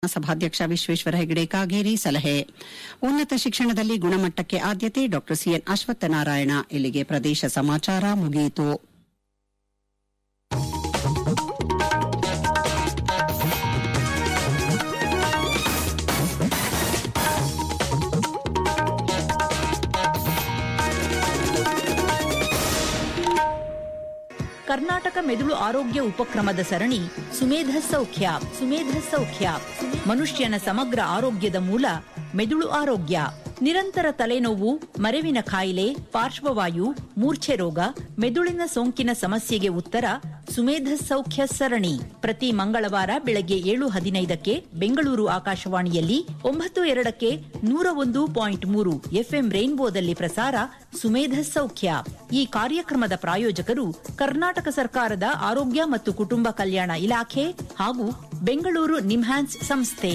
ಮಹಾಸಭಾಧ್ಯಕ್ಷ ವಿಶ್ವೇಶ್ವರ ಹೆಗಡೆ ಕಾಗೇರಿ ಸಲಹೆ ಉನ್ನತ ಶಿಕ್ಷಣದಲ್ಲಿ ಗುಣಮಟ್ಟಕ್ಕೆ ಆದ್ಯತೆ ಡಾ ಸಿಎನ್ ಅಶ್ವತ್ಥನಾರಾಯಣ ಇಲ್ಲಿಗೆ ಪ್ರದೇಶ ಸಮಾಚಾರ ಮುಗಿಯಿತು ಕರ್ನಾಟಕ ಮೆದುಳು ಆರೋಗ್ಯ ಉಪಕ್ರಮದ ಸರಣಿ ಸುಮೇಧ ಸೌಖ್ಯ ಸುಮೇಧ ಸೌಖ್ಯ ಮನುಷ್ಯನ ಸಮಗ್ರ ಆರೋಗ್ಯದ ಮೂಲ ಮೆದುಳು ಆರೋಗ್ಯ ನಿರಂತರ ತಲೆನೋವು ಮರೆವಿನ ಕಾಯಿಲೆ ಪಾರ್ಶ್ವವಾಯು ಮೂರ್ಛೆ ರೋಗ ಮೆದುಳಿನ ಸೋಂಕಿನ ಸಮಸ್ಯೆಗೆ ಉತ್ತರ ಸುಮೇಧ ಸೌಖ್ಯ ಸರಣಿ ಪ್ರತಿ ಮಂಗಳವಾರ ಬೆಳಗ್ಗೆ ಏಳು ಹದಿನೈದಕ್ಕೆ ಬೆಂಗಳೂರು ಆಕಾಶವಾಣಿಯಲ್ಲಿ ಒಂಬತ್ತು ಎರಡಕ್ಕೆ ನೂರ ಒಂದು ಪಾಯಿಂಟ್ ಮೂರು ಎಫ್ಎಂ ರೈನ್ಬೋದಲ್ಲಿ ಪ್ರಸಾರ ಸುಮೇಧ ಸೌಖ್ಯ ಈ ಕಾರ್ಯಕ್ರಮದ ಪ್ರಾಯೋಜಕರು ಕರ್ನಾಟಕ ಸರ್ಕಾರದ ಆರೋಗ್ಯ ಮತ್ತು ಕುಟುಂಬ ಕಲ್ಯಾಣ ಇಲಾಖೆ ಹಾಗೂ ಬೆಂಗಳೂರು ನಿಮ್ಹಾನ್ಸ್ ಸಂಸ್ಥೆ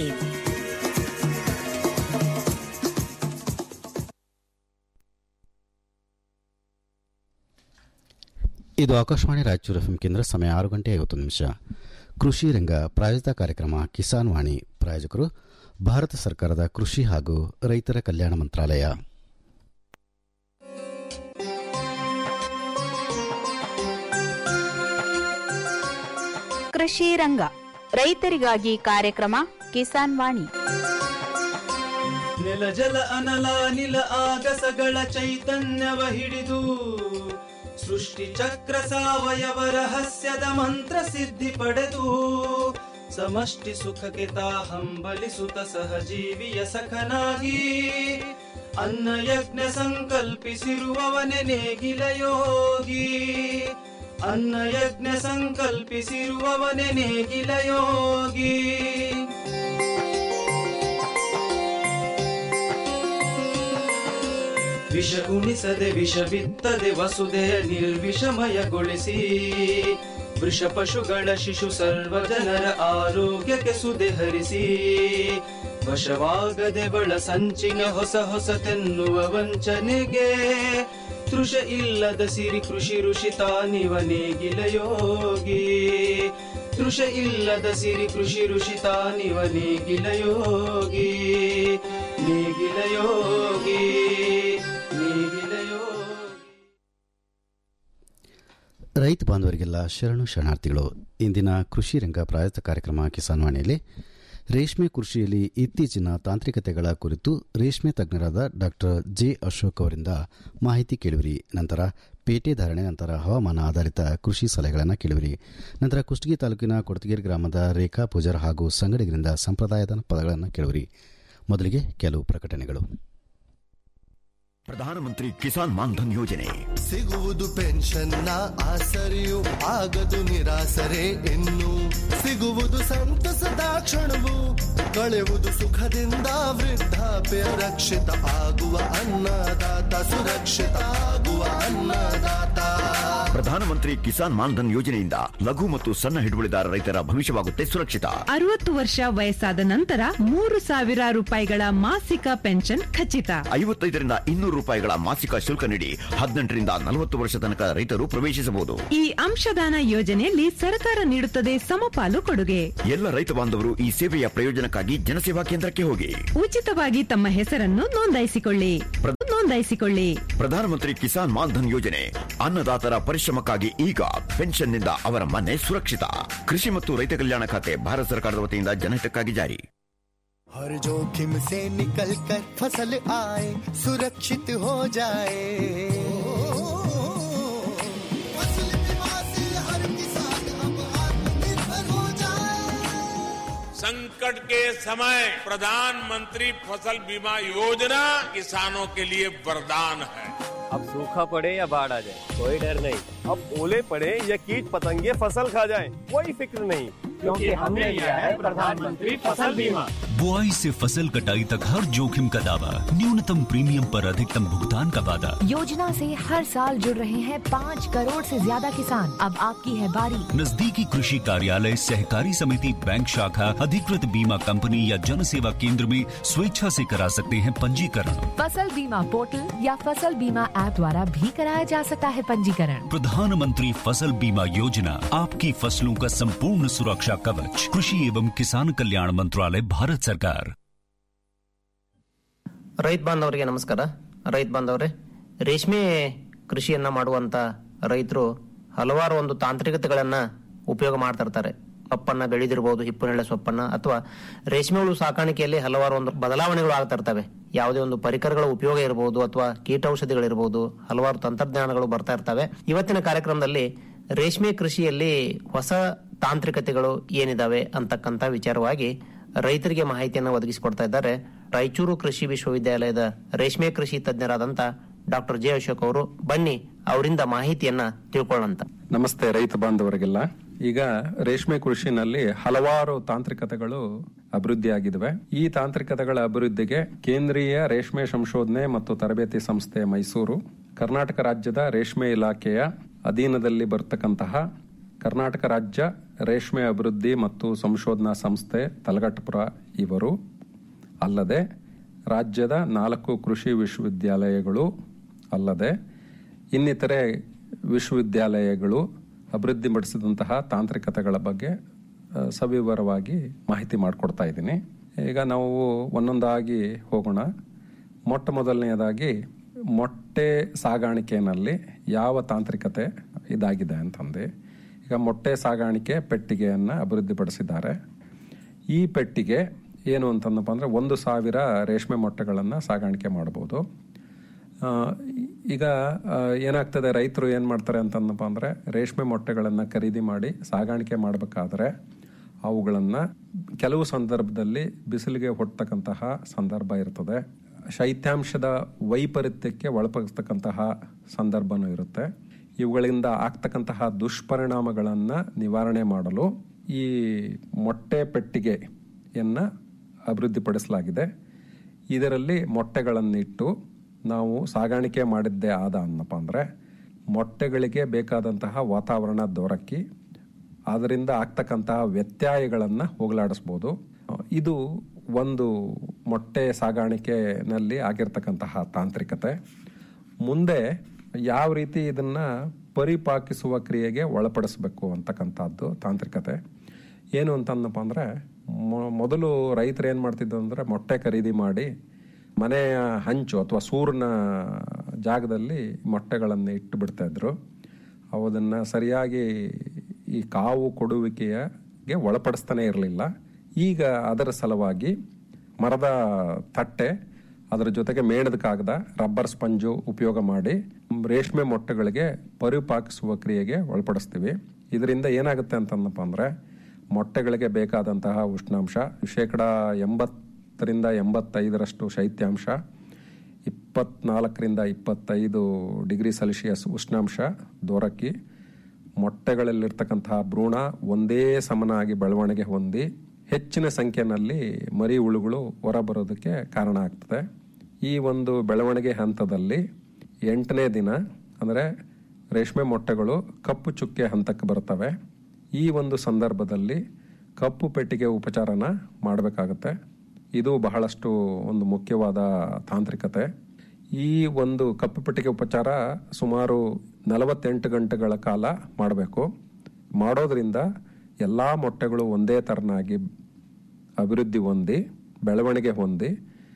ಇದು ಆಕಾಶವಾಣಿ ರಾಯಚೂರು ಎಫ್ಎಂ ಕೇಂದ್ರ ಸಮಯ ಆರು ಗಂಟೆ ಐವತ್ತು ನಿಮಿಷ ಕೃಷಿ ರಂಗ ಪ್ರಾಯೋಜಿತ ಕಾರ್ಯಕ್ರಮ ಕಿಸಾನ್ ವಾಣಿ ಪ್ರಾಯೋಜಕರು ಭಾರತ ಸರ್ಕಾರದ ಕೃಷಿ ಹಾಗೂ ರೈತರ ಕಲ್ಯಾಣ ಮಂತ್ರಾಲಯ ಕೃಷಿ ರಂಗ ರೈತರಿಗಾಗಿ ಕಾರ್ಯಕ್ರಮ ಕಿಸಾನ್ ವಾಣಿ ನೆಲ ಜಲ ಅನಲ ನಿಲ ಆಗಸಗಳ ಚೈತನ್ಯವ ಹಿಡಿದು ಸೃಷ್ಟಿ ಚಕ್ರ ಸಾವಯವ ರಹಸ್ಯದ ಮಂತ್ರ ಸಿದ್ಧಿ ಪಡೆದು ಸಮಷ್ಟಿ ಸುಖಕ್ಕೆ ತಾ ಹಂಬಲಿಸುತ್ತ ಸಹಜೀವಿಯ ಸಖನಾಗಿ ಅನ್ನ ಯಜ್ಞ ಸಂಕಲ್ಪಿಸಿರುವವನೆ ನೇಗಿಲ ಯೋಗಿ ಅನ್ನ ಯಜ್ಞ ಸಂಕಲ್ಪಿಸಿರುವವನೆ ನೇಗಿಲ ಯೋಗಿ ವಿಷ ಉಣಿಸದೆ ವಿಷ ಬಿತ್ತದೆ ವಸುದೆಯ ನಿರ್ವಿಷಮಯಗೊಳಿಸಿ ವೃಷ ಪಶುಗಳ ಶಿಶು ಸರ್ವ ಜನರ ಆರೋಗ್ಯಕ್ಕೆ ಸುದೆ ಹರಿಸಿ ವಶವಾಗದೆ ಬಳ ಸಂಚಿನ ಹೊಸ ಹೊಸತೆನ್ನುವ ವಂಚನೆಗೆ ತೃಷ ಇಲ್ಲದ ಸಿರಿ ಕೃಷಿ ಋಷಿ ತಾನಿವ ನೇಗಿಲ ಯೋಗಿ ತೃಷ ಇಲ್ಲದ ಸಿರಿ ಕೃಷಿ ಋಷಿ ತಾನಿವ ನೇಗಿಲ ಯೋಗಿ ನೇಗಿಲ ಯೋಗಿ ನೇಗಿಲ ಯೋಗಿ ರೈತ ಬಾಂಧವರಿಗೆಲ್ಲ ಶರಣು ಶರಣಾರ್ಥಿಗಳು ಇಂದಿನ ಕೃಷಿ ರಂಗ ಪ್ರಾಯೋಜಿತ ಕಾರ್ಯಕ್ರಮ ಕಿಸಾನ್ ವಾಣಿಯಲ್ಲಿ ರೇಷ್ಮೆ ಕೃಷಿಯಲ್ಲಿ ಇತ್ತೀಚಿನ ತಾಂತ್ರಿಕತೆಗಳ ಕುರಿತು ರೇಷ್ಮೆ ತಜ್ಞರಾದ ಡಾಕ್ಟರ್ ಜೆ ಅಶೋಕ್ ಅವರಿಂದ ಮಾಹಿತಿ ಕೇಳುವಿರಿ ನಂತರ ಪೇಟೆ ಧಾರಣೆ ನಂತರ ಹವಾಮಾನ ಆಧಾರಿತ ಕೃಷಿ ಸಲಹೆಗಳನ್ನು ಕೇಳುವಿರಿ ನಂತರ ಕುಷ್ಟಗಿ ತಾಲೂಕಿನ ಕೊಡತಗೇರಿ ಗ್ರಾಮದ ರೇಖಾ ಪೂಜಾರ್ ಹಾಗೂ ಸಂಗಡಿಗರಿಂದ ಸಂಪ್ರದಾಯದ ಪದಗಳನ್ನು ಕೇಳುವಿರಿ ಮೊದಲಿಗೆ ಕೆಲವು ಪ್ರಕಟಣೆಗಳು ಪ್ರಧಾನಮಂತ್ರಿ ಕಿಸಾನ್ ಮಾನ್ಧನ್ ಯೋಜನೆ ಸಿಗುವುದು ಪೆನ್ಷನ್ನ ಆಸರೆಯು ಆಗದು ನಿರಾಸರೆ ಇನ್ನು ಸಿಗುವುದು ಸಂತಸದ ಕ್ಷಣವು ಕಳೆವುದು ಸುಖದಿಂದ ವೃದ್ಧಾಪ್ಯ ರಕ್ಷಿತ ಆಗುವ ಅನ್ನದಾತ ಸುರಕ್ಷಿತ ಆಗುವ ಅನ್ನದಾತ ಪ್ರಧಾನಮಂತ್ರಿ ಕಿಸಾನ್ ಮಾನ್ಧನ್ ಯೋಜನೆಯಿಂದ ಲಘು ಮತ್ತು ಸಣ್ಣ ಹಿಡುವಳಿದಾರ ರೈತರ ಭವಿಷ್ಯವಾಗುತ್ತೆ ಸುರಕ್ಷಿತ ಅರವತ್ತು ವರ್ಷ ವಯಸ್ಸಾದ ನಂತರ ಮೂರು ಸಾವಿರ ರೂಪಾಯಿಗಳ ಮಾಸಿಕ ಪೆನ್ಷನ್ ಖಚಿತ ಐವತ್ತೈದರಿಂದ ಇನ್ನೂರು ರೂಪಾಯಿಗಳ ಮಾಸಿಕ ಶುಲ್ಕ ನೀಡಿ ಹದಿನೆಂಟರಿಂದ ನಲವತ್ತು ವರ್ಷ ತನಕ ರೈತರು ಪ್ರವೇಶಿಸಬಹುದು ಈ ಅಂಶದಾನ ಯೋಜನೆಯಲ್ಲಿ ಸರ್ಕಾರ ನೀಡುತ್ತದೆ ಸಮಪಾಲು ಕೊಡುಗೆ ಎಲ್ಲ ರೈತ ಬಾಂಧವರು ಈ ಸೇವೆಯ ಪ್ರಯೋಜನಕ್ಕಾಗಿ ಜನಸೇವಾ ಕೇಂದ್ರಕ್ಕೆ ಹೋಗಿ ಉಚಿತವಾಗಿ ತಮ್ಮ ಹೆಸರನ್ನು ನೋಂದಾಯಿಸಿಕೊಳ್ಳಿ ನೋಂದಾಯಿಸಿಕೊಳ್ಳಿ ಪ್ರಧಾನಮಂತ್ರಿ ಕಿಸಾನ್ ಮಾನ್ಧನ್ ಯೋಜನೆ ಅನ್ನದಾತರ ಪರಿಶ್ರಮಕ್ಕಾಗಿ ಈಗ ಪೆನ್ಷನ್ನಿಂದ ಅವರ ಮನೆ ಸುರಕ್ಷಿತ ಕೃಷಿ ಮತ್ತು ರೈತ ಕಲ್ಯಾಣ ಖಾತೆ ಭಾರತ ಸರ್ಕಾರದ ವತಿಯಿಂದ ಜನಹಿತಕ್ಕಾಗಿ ಜಾರಿ हर जोखिम से निकल कर फसल आए सुरक्षित हो जाए फसल बीमा से हर किसान अब आत्मनिर्भर हो जाए संकट के समय प्रधानमंत्री फसल बीमा योजना किसानों के लिए वरदान है अब सूखा पड़े या बाढ़ आ जाए कोई डर नहीं अब ओले पड़े या कीट पतंगे फसल खा जाए कोई फिक्र नहीं क्योंकि हमने लिया है प्रधानमंत्री फसल बीमा बुआई से फसल कटाई तक हर जोखिम का दावा न्यूनतम प्रीमियम पर अधिकतम भुगतान का वादा योजना से हर साल जुड़ रहे हैं पाँच करोड़ से ज्यादा किसान अब आपकी है बारी नजदीकी कृषि कार्यालय सहकारी समिति बैंक शाखा अधिकृत बीमा कंपनी या जन सेवा केंद्र में स्वेच्छा से करा सकते हैं पंजीकरण फसल बीमा पोर्टल या फसल बीमा ऐप द्वारा भी कराया जा सकता है पंजीकरण प्रधानमंत्री फसल बीमा योजना आपकी फसलों का संपूर्ण सुरक्षा कवच कृषि एवं किसान कल्याण मंत्रालय भारत सरकार ರೈತ ಬಾಂಧವರಿಗೆ ನಮಸ್ಕಾರ ರೈತ ಬಾಂಧವರೇ ರೇಷ್ಮೆ ಕೃಷಿಯನ್ನ ಮಾಡುವಂತ ರೈತರು ಹಲವಾರು ಒಂದು ತಾಂತ್ರಿಕತೆಗಳನ್ನ ಉಪಯೋಗ ಮಾಡ್ತಾ ಇರ್ತಾರೆ ಸೊಪ್ಪನ್ನ ಬೆಳೆದಿರಬಹುದು ಹಿಪ್ಪುನೆಳೆ ಸೊಪ್ಪನ್ನ ಅಥವಾ ರೇಷ್ಮೆ ಹುಳು ಸಾಕಾಣಿಕೆಯಲ್ಲಿ ಹಲವಾರು ಒಂದು ಬದಲಾವಣೆಗಳು ಆಗ್ತಾ ಇರ್ತವೆ ಯಾವುದೇ ಒಂದು ಪರಿಕರಗಳ ಉಪಯೋಗ ಇರಬಹುದು ಅಥವಾ ಕೀಟೌಷಧಿಗಳಿರಬಹುದು ಹಲವಾರು ತಂತ್ರಜ್ಞಾನಗಳು ಬರ್ತಾ ಇರ್ತವೆ ಇವತ್ತಿನ ಕಾರ್ಯಕ್ರಮದಲ್ಲಿ ರೇಷ್ಮೆ ಕೃಷಿಯಲ್ಲಿ ಹೊಸ ತಾಂತ್ರಿಕತೆಗಳು ಏನಿದಾವೆ ಅಂತಕ್ಕಂಥ ವಿಚಾರವಾಗಿ ರೈತರಿಗೆ ಮಾಹಿತಿಯನ್ನು ಒದಗಿಸಿಕೊಡ್ತಾ ಇದ್ದಾರೆ ರಾಯಚೂರು ಕೃಷಿ ವಿಶ್ವವಿದ್ಯಾಲಯದ ರೇಷ್ಮೆ ಕೃಷಿ ತಜ್ಞರಾದಂತ ಡಾಕ್ಟರ್ ಜೆ ಅಶೋಕ್ ಅವರು ಬನ್ನಿ ಅವರಿಂದ ಮಾಹಿತಿಯನ್ನ ತಿಳ್ಕೊಳ್ಳೋಂತ ನಮಸ್ತೆ ರೈತ ಬಾಂಧವರಿಗೆಲ್ಲ ಈಗ ರೇಷ್ಮೆ ಕೃಷಿನಲ್ಲಿ ಹಲವಾರು ತಾಂತ್ರಿಕತೆಗಳು ಅಭಿವೃದ್ಧಿಯಾಗಿದ್ದಾವೆ ಈ ತಾಂತ್ರಿಕತೆಗಳ ಅಭಿವೃದ್ಧಿಗೆ ಕೇಂದ್ರೀಯ ರೇಷ್ಮೆ ಸಂಶೋಧನೆ ಮತ್ತು ತರಬೇತಿ ಸಂಸ್ಥೆ ಮೈಸೂರು ಕರ್ನಾಟಕ ರಾಜ್ಯದ ರೇಷ್ಮೆ ಇಲಾಖೆಯ ಅಧೀನದಲ್ಲಿ ಬರ್ತಕ್ಕಂತಹ ಕರ್ನಾಟಕ ರಾಜ್ಯ ರೇಷ್ಮೆ ಅಭಿವೃದ್ಧಿ ಮತ್ತು ಸಂಶೋಧನಾ ಸಂಸ್ಥೆ ತಲಗಟ್ಟಪುರ ಇವರು ಅಲ್ಲದೆ ರಾಜ್ಯದ ನಾಲ್ಕು ಕೃಷಿ ವಿಶ್ವವಿದ್ಯಾಲಯಗಳು ಅಲ್ಲದೆ ಇನ್ನಿತರೆ ವಿಶ್ವವಿದ್ಯಾಲಯಗಳು ಅಭಿವೃದ್ಧಿಪಡಿಸಿದಂತಹ ತಾಂತ್ರಿಕತೆಗಳ ಬಗ್ಗೆ ಆ, ಸವಿವರವಾಗಿ ಮಾಹಿತಿ ಮಾಡಿಕೊಡ್ತಾ ಇದ್ದೀನಿ ಈಗ ನಾವು ಒಂದೊಂದಾಗಿ ಹೋಗೋಣ ಮೊಟ್ಟ ಮೊದಲನೆಯದಾಗಿ ಮೊಟ್ಟೆ ಸಾಗಾಣಿಕೆಯಲ್ಲಿ ಯಾವ ತಾಂತ್ರಿಕತೆ ಇದಾಗಿದೆ ಅಂತಂದು ಈಗ ಮೊಟ್ಟೆ ಸಾಗಾಣಿಕೆ ಪೆಟ್ಟಿಗೆಯನ್ನು ಅಭಿವೃದ್ಧಿಪಡಿಸಿದ್ದಾರೆ ಈ ಪೆಟ್ಟಿಗೆ ಏನು ಅಂತಂದಪ್ಪ ಅಂದರೆ ಒಂದು ಸಾವಿರ ರೇಷ್ಮೆ ಮೊಟ್ಟೆಗಳನ್ನು ಸಾಗಾಣಿಕೆ ಮಾಡ್ಬೋದು ಆ, ಈಗ ಆ, ಏನಾಗ್ತದೆ ರೈತರು ಏನು ಮಾಡ್ತಾರೆ ಅಂತಂದಪ್ಪ ಅಂದರೆ ರೇಷ್ಮೆ ಮೊಟ್ಟೆಗಳನ್ನು ಖರೀದಿ ಮಾಡಿ ಸಾಗಾಣಿಕೆ ಮಾಡಬೇಕಾದ್ರೆ ಅವುಗಳನ್ನು ಕೆಲವು ಸಂದರ್ಭದಲ್ಲಿ ಬಿಸಿಲಿಗೆ ಹೊಡ್ತಕ್ಕಂತಹ ಸಂದರ್ಭ ಇರ್ತದೆ ಶೈತ್ಯಾಂಶದ ವೈಪರೀತ್ಯಕ್ಕೆ ಒಳಪಡಿಸ್ತಕ್ಕಂತಹ ಸಂದರ್ಭನೂ ಇರುತ್ತೆ ಇವುಗಳಿಂದ ಆಗ್ತಕ್ಕಂತಹ ದುಷ್ಪರಿಣಾಮಗಳನ್ನು ನಿವಾರಣೆ ಮಾಡಲು ಈ ಮೊಟ್ಟೆ ಪೆಟ್ಟಿಗೆಯನ್ನು ಅಭಿವೃದ್ಧಿಪಡಿಸಲಾಗಿದೆ ಇದರಲ್ಲಿ ಮೊಟ್ಟೆಗಳನ್ನಿಟ್ಟು ನಾವು ಸಾಗಾಣಿಕೆ ಮಾಡಿದ್ದೇ ಆದ ಅನ್ನಪ್ಪ ಅಂದರೆ ಮೊಟ್ಟೆಗಳಿಗೆ ಬೇಕಾದಂತಹ ವಾತಾವರಣ ದೊರಕಿ ಅದರಿಂದ ಆಗ್ತಕ್ಕಂತಹ ವ್ಯತ್ಯಯಗಳನ್ನು ಹೋಗಲಾಡಿಸ್ಬೋದು ಇದು ಒಂದು ಮೊಟ್ಟೆ ಸಾಗಾಣಿಕೆನಲ್ಲಿ ಆಗಿರ್ತಕ್ಕಂತಹ ತಾಂತ್ರಿಕತೆ ಮುಂದೆ ಯಾವ ರೀತಿ ಇದನ್ನು ಪರಿಪಾಕಿಸುವ ಕ್ರಿಯೆಗೆ ಒಳಪಡಿಸಬೇಕು ಅಂತಕ್ಕಂಥದ್ದು ತಾಂತ್ರಿಕತೆ ಏನು ಅಂತಂದಪ್ಪ ಅಂದರೆ ಮೊದಲು ರೈತರು ಏನು ಮಾಡ್ತಿದ್ದು ಅಂದರೆ ಮೊಟ್ಟೆ ಖರೀದಿ ಮಾಡಿ ಮನೆಯ ಹಂಚು ಅಥವಾ ಸೂರ್ಯನ ಜಾಗದಲ್ಲಿ ಮೊಟ್ಟೆಗಳನ್ನು ಇಟ್ಟು ಬಿಡ್ತಾ ಇದ್ರು ಅವು ಅದನ್ನು ಸರಿಯಾಗಿ ಈ ಕಾವು ಕೊಡುವಿಕೆಗೆ ಒಳಪಡಿಸ್ತಾನೆ ಇರಲಿಲ್ಲ ಈಗ ಅದರ ಸಲುವಾಗಿ ಮರದ ತಟ್ಟೆ ಅದರ ಜೊತೆಗೆ ಮೇಣದ ಕಾಗದ ರಬ್ಬರ್ ಸ್ಪಂಜು ಉಪಯೋಗ ಮಾಡಿ ರೇಷ್ಮೆ ಮೊಟ್ಟೆಗಳಿಗೆ ಪರಿಪಾಕಿಸುವ ಕ್ರಿಯೆಗೆ ಒಳಪಡಿಸ್ತೀವಿ ಇದರಿಂದ ಏನಾಗುತ್ತೆ ಅಂತಂದಪ್ಪ ಅಂದರೆ ಮೊಟ್ಟೆಗಳಿಗೆ ಬೇಕಾದಂತಹ ಉಷ್ಣಾಂಶ ಶೇಕಡ ಎಂಬತ್ತರಿಂದ ಎಂಬತ್ತೈದರಷ್ಟು ಶೈತ್ಯಾಂಶ ಇಪ್ಪತ್ನಾಲ್ಕರಿಂದ ಇಪ್ಪತ್ತೈದು ಡಿಗ್ರಿ ಸೆಲ್ಸಿಯಸ್ ಉಷ್ಣಾಂಶ ದೊರಕಿ ಮೊಟ್ಟೆಗಳಲ್ಲಿರ್ತಕ್ಕಂತಹ ಭ್ರೂಣ ಒಂದೇ ಸಮನಾಗಿ ಬೆಳವಣಿಗೆ ಹೊಂದಿ ಹೆಚ್ಚಿನ ಸಂಖ್ಯೆಯಲ್ಲಿ ಮರಿ ಹುಳುಗಳು ಹೊರಬರೋದಕ್ಕೆ ಕಾರಣ ಆಗ್ತದೆ ಈ ಒಂದು ಬೆಳವಣಿಗೆ ಹಂತದಲ್ಲಿ ಎಂಟನೇ ದಿನ ಅಂದರೆ ರೇಷ್ಮೆ ಮೊಟ್ಟೆಗಳು ಕಪ್ಪು ಚುಕ್ಕೆ ಹಂತಕ್ಕೆ ಬರ್ತವೆ ಈ ಒಂದು ಸಂದರ್ಭದಲ್ಲಿ ಕಪ್ಪು ಪೆಟ್ಟಿಗೆ ಉಪಚಾರನ ಮಾಡಬೇಕಾಗತ್ತೆ ಇದು ಬಹಳಷ್ಟು ಒಂದು ಮುಖ್ಯವಾದ ತಾಂತ್ರಿಕತೆ ಈ ಒಂದು ಕಪ್ಪು ಪೆಟ್ಟಿಗೆ ಉಪಚಾರ ಸುಮಾರು ನಲವತ್ತೆಂಟು ಗಂಟೆಗಳ ಕಾಲ ಮಾಡಬೇಕು ಮಾಡೋದ್ರಿಂದ ಎಲ್ಲ ಮೊಟ್ಟೆಗಳು ಒಂದೇ ಥರನಾಗಿ ಅಭಿವೃದ್ಧಿ ಹೊಂದಿ ಬೆಳವಣಿಗೆ ಹೊಂದಿ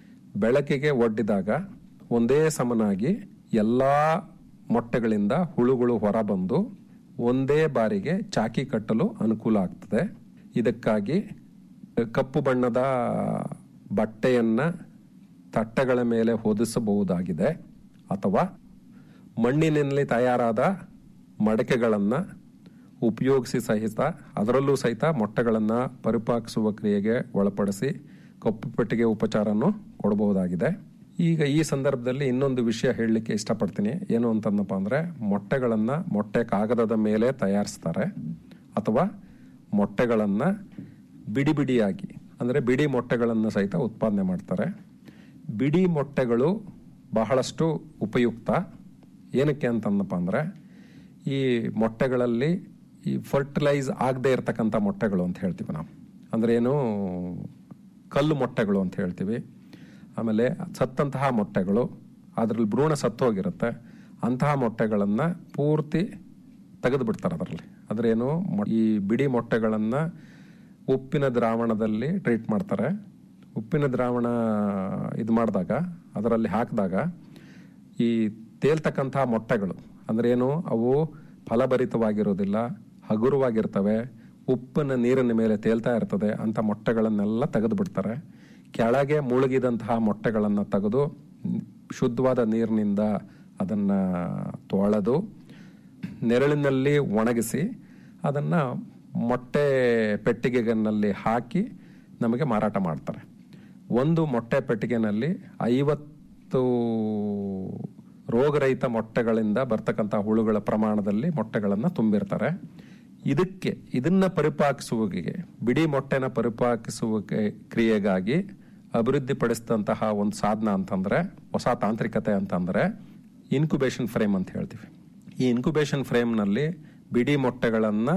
ಬೆಳಕಿಗೆ ಒಡ್ಡಿದಾಗ ಒಂದೇ ಸಮನಾಗಿ ಎಲ್ಲ ಮೊಟ್ಟೆಗಳಿಂದ ಹುಳುಗಳು ಹೊರಬಂದು ಒಂದೇ ಬಾರಿಗೆ ಚಾಕಿ ಕಟ್ಟಲು ಅನುಕೂಲ ಆಗ್ತದೆ ಇದಕ್ಕಾಗಿ ಕಪ್ಪು ಬಣ್ಣದ ಬಟ್ಟೆಯನ್ನ ತಟ್ಟೆಗಳ ಮೇಲೆ ಹೊದಿಸಬಹುದಾಗಿದೆ ಅಥವಾ ಮಣ್ಣಿನಲ್ಲಿ ತಯಾರಾದ ಮಡಕೆಗಳನ್ನು ಉಪಯೋಗಿಸಿ ಸಹಿತ ಅದರಲ್ಲೂ ಸಹಿತ ಮೊಟ್ಟೆಗಳನ್ನು ಪರಿಪಾಕಿಸುವ ಕ್ರಿಯೆಗೆ ಒಳಪಡಿಸಿ ಕಪ್ಪು ಪೆಟ್ಟಿಗೆ ಉಪಚಾರವನ್ನು ಕೊಡಬಹುದಾಗಿದೆ ಈಗ ಈ ಸಂದರ್ಭದಲ್ಲಿ ಇನ್ನೊಂದು ವಿಷಯ ಹೇಳಲಿಕ್ಕೆ ಇಷ್ಟಪಡ್ತೀನಿ ಏನು ಅಂತಂದಪ್ಪ ಅಂದರೆ ಮೊಟ್ಟೆಗಳನ್ನು ಮೊಟ್ಟೆ ಕಾಗದದ ಮೇಲೆ ತಯಾರಿಸ್ತಾರೆ ಅಥವಾ ಮೊಟ್ಟೆಗಳನ್ನು ಬಿಡಿ ಬಿಡಿಯಾಗಿ ಅಂದರೆ ಬಿಡಿ ಮೊಟ್ಟೆಗಳನ್ನು ಸಹಿತ ಉತ್ಪಾದನೆ ಮಾಡ್ತಾರೆ ಬಿಡಿ ಮೊಟ್ಟೆಗಳು ಬಹಳಷ್ಟು ಉಪಯುಕ್ತ ಏನಕ್ಕೆ ಅಂತಂದಪ್ಪ ಅಂದರೆ ಈ ಮೊಟ್ಟೆಗಳಲ್ಲಿ ಈ ಫರ್ಟಿಲೈಸ್ ಆಗದೆ ಇರತಕ್ಕಂಥ ಮೊಟ್ಟೆಗಳು ಅಂತ ಹೇಳ್ತೀವಿ ನಾವು ಅಂದ್ರೆ ಏನು ಕಲ್ಲು ಮೊಟ್ಟೆಗಳು ಅಂತ ಹೇಳ್ತೀವಿ ಆಮೇಲೆ ಸತ್ತಂತಹ ಮೊಟ್ಟೆಗಳು ಅದರಲ್ಲಿ ಭ್ರೂಣ ಸತ್ತೋಗಿರುತ್ತೆ ಅಂತಹ ಮೊಟ್ಟೆಗಳನ್ನು ಪೂರ್ತಿ ತೆಗೆದು ಬಿಡ್ತಾರೆ ಅದರಲ್ಲಿ ಅದ್ರೇನು ಮೊ- ಈ ಬಿಡಿ ಮೊಟ್ಟೆಗಳನ್ನು ಉಪ್ಪಿನ ದ್ರಾವಣದಲ್ಲಿ ಟ್ರೀಟ್ ಮಾಡ್ತಾರೆ ಉಪ್ಪಿನ ದ್ರಾವಣ ಇದು ಮಾಡಿದಾಗ ಅದರಲ್ಲಿ ಹಾಕಿದಾಗ ಈ ತೇಲ್ತಕ್ಕಂತಹ ಮೊಟ್ಟೆಗಳು ಅಂದ್ರೆ ಏನು ಅವು ಫಲಭರಿತವಾಗಿರೋದಿಲ್ಲ ಹಗುರವಾಗಿರ್ತವೆ ಉಪ್ಪಿನ ನೀರಿನ ಮೇಲೆ ತೇಲ್ತಾ ಇರ್ತದೆ ಅಂತ ಮೊಟ್ಟೆಗಳನ್ನೆಲ್ಲ ತೆಗೆದು ಬಿಡ್ತಾರೆ ಕೆಳಗೆ ಮುಳುಗಿದಂತಹ ಮೊಟ್ಟೆಗಳನ್ನು ತೆಗೆದು ಶುದ್ಧವಾದ ನೀರಿನಿಂದ ಅದನ್ನು ತೊಳೆದು ನೆರಳಿನಲ್ಲಿ ಒಣಗಿಸಿ ಅದನ್ನು ಮೊಟ್ಟೆ ಪೆಟ್ಟಿಗೆನಲ್ಲಿ ಹಾಕಿ ನಮಗೆ ಮಾರಾಟ ಮಾಡ್ತಾರೆ ಒಂದು ಮೊಟ್ಟೆ ಪೆಟ್ಟಿಗೆನಲ್ಲಿ ಐವತ್ತು ರೋಗರಹಿತ ಮೊಟ್ಟೆಗಳಿಂದ ಬರ್ತಕ್ಕಂಥ ಹುಳುಗಳ ಪ್ರಮಾಣದಲ್ಲಿ ಮೊಟ್ಟೆಗಳನ್ನು ತುಂಬಿರ್ತಾರೆ ಇದಕ್ಕೆ ಇದನ್ನ ಪರಿಪಾಕಿಸುವಿಕೆಗೆ ಬಿಡಿ ಮೊಟ್ಟೆನ ಪರಿಪಾಕಿಸುವಿಕೆ ಕ್ರಿಯೆಗಾಗಿ ಅಭಿವೃದ್ಧಿಪಡಿಸಿದಂತಹ ಒಂದು ಸಾಧನ ಅಂತಂದ್ರೆ ಹೊಸ ತಾಂತ್ರಿಕತೆ ಅಂತಂದ್ರೆ ಇನ್ಕ್ಯುಬೇಷನ್ ಫ್ರೇಮ್ ಅಂತ ಹೇಳ್ತೀವಿ ಈ ಇನ್ಕ್ಯುಬೇಷನ್ ಫ್ರೇಮ್ನಲ್ಲಿ ಬಿಡಿ ಮೊಟ್ಟೆಗಳನ್ನು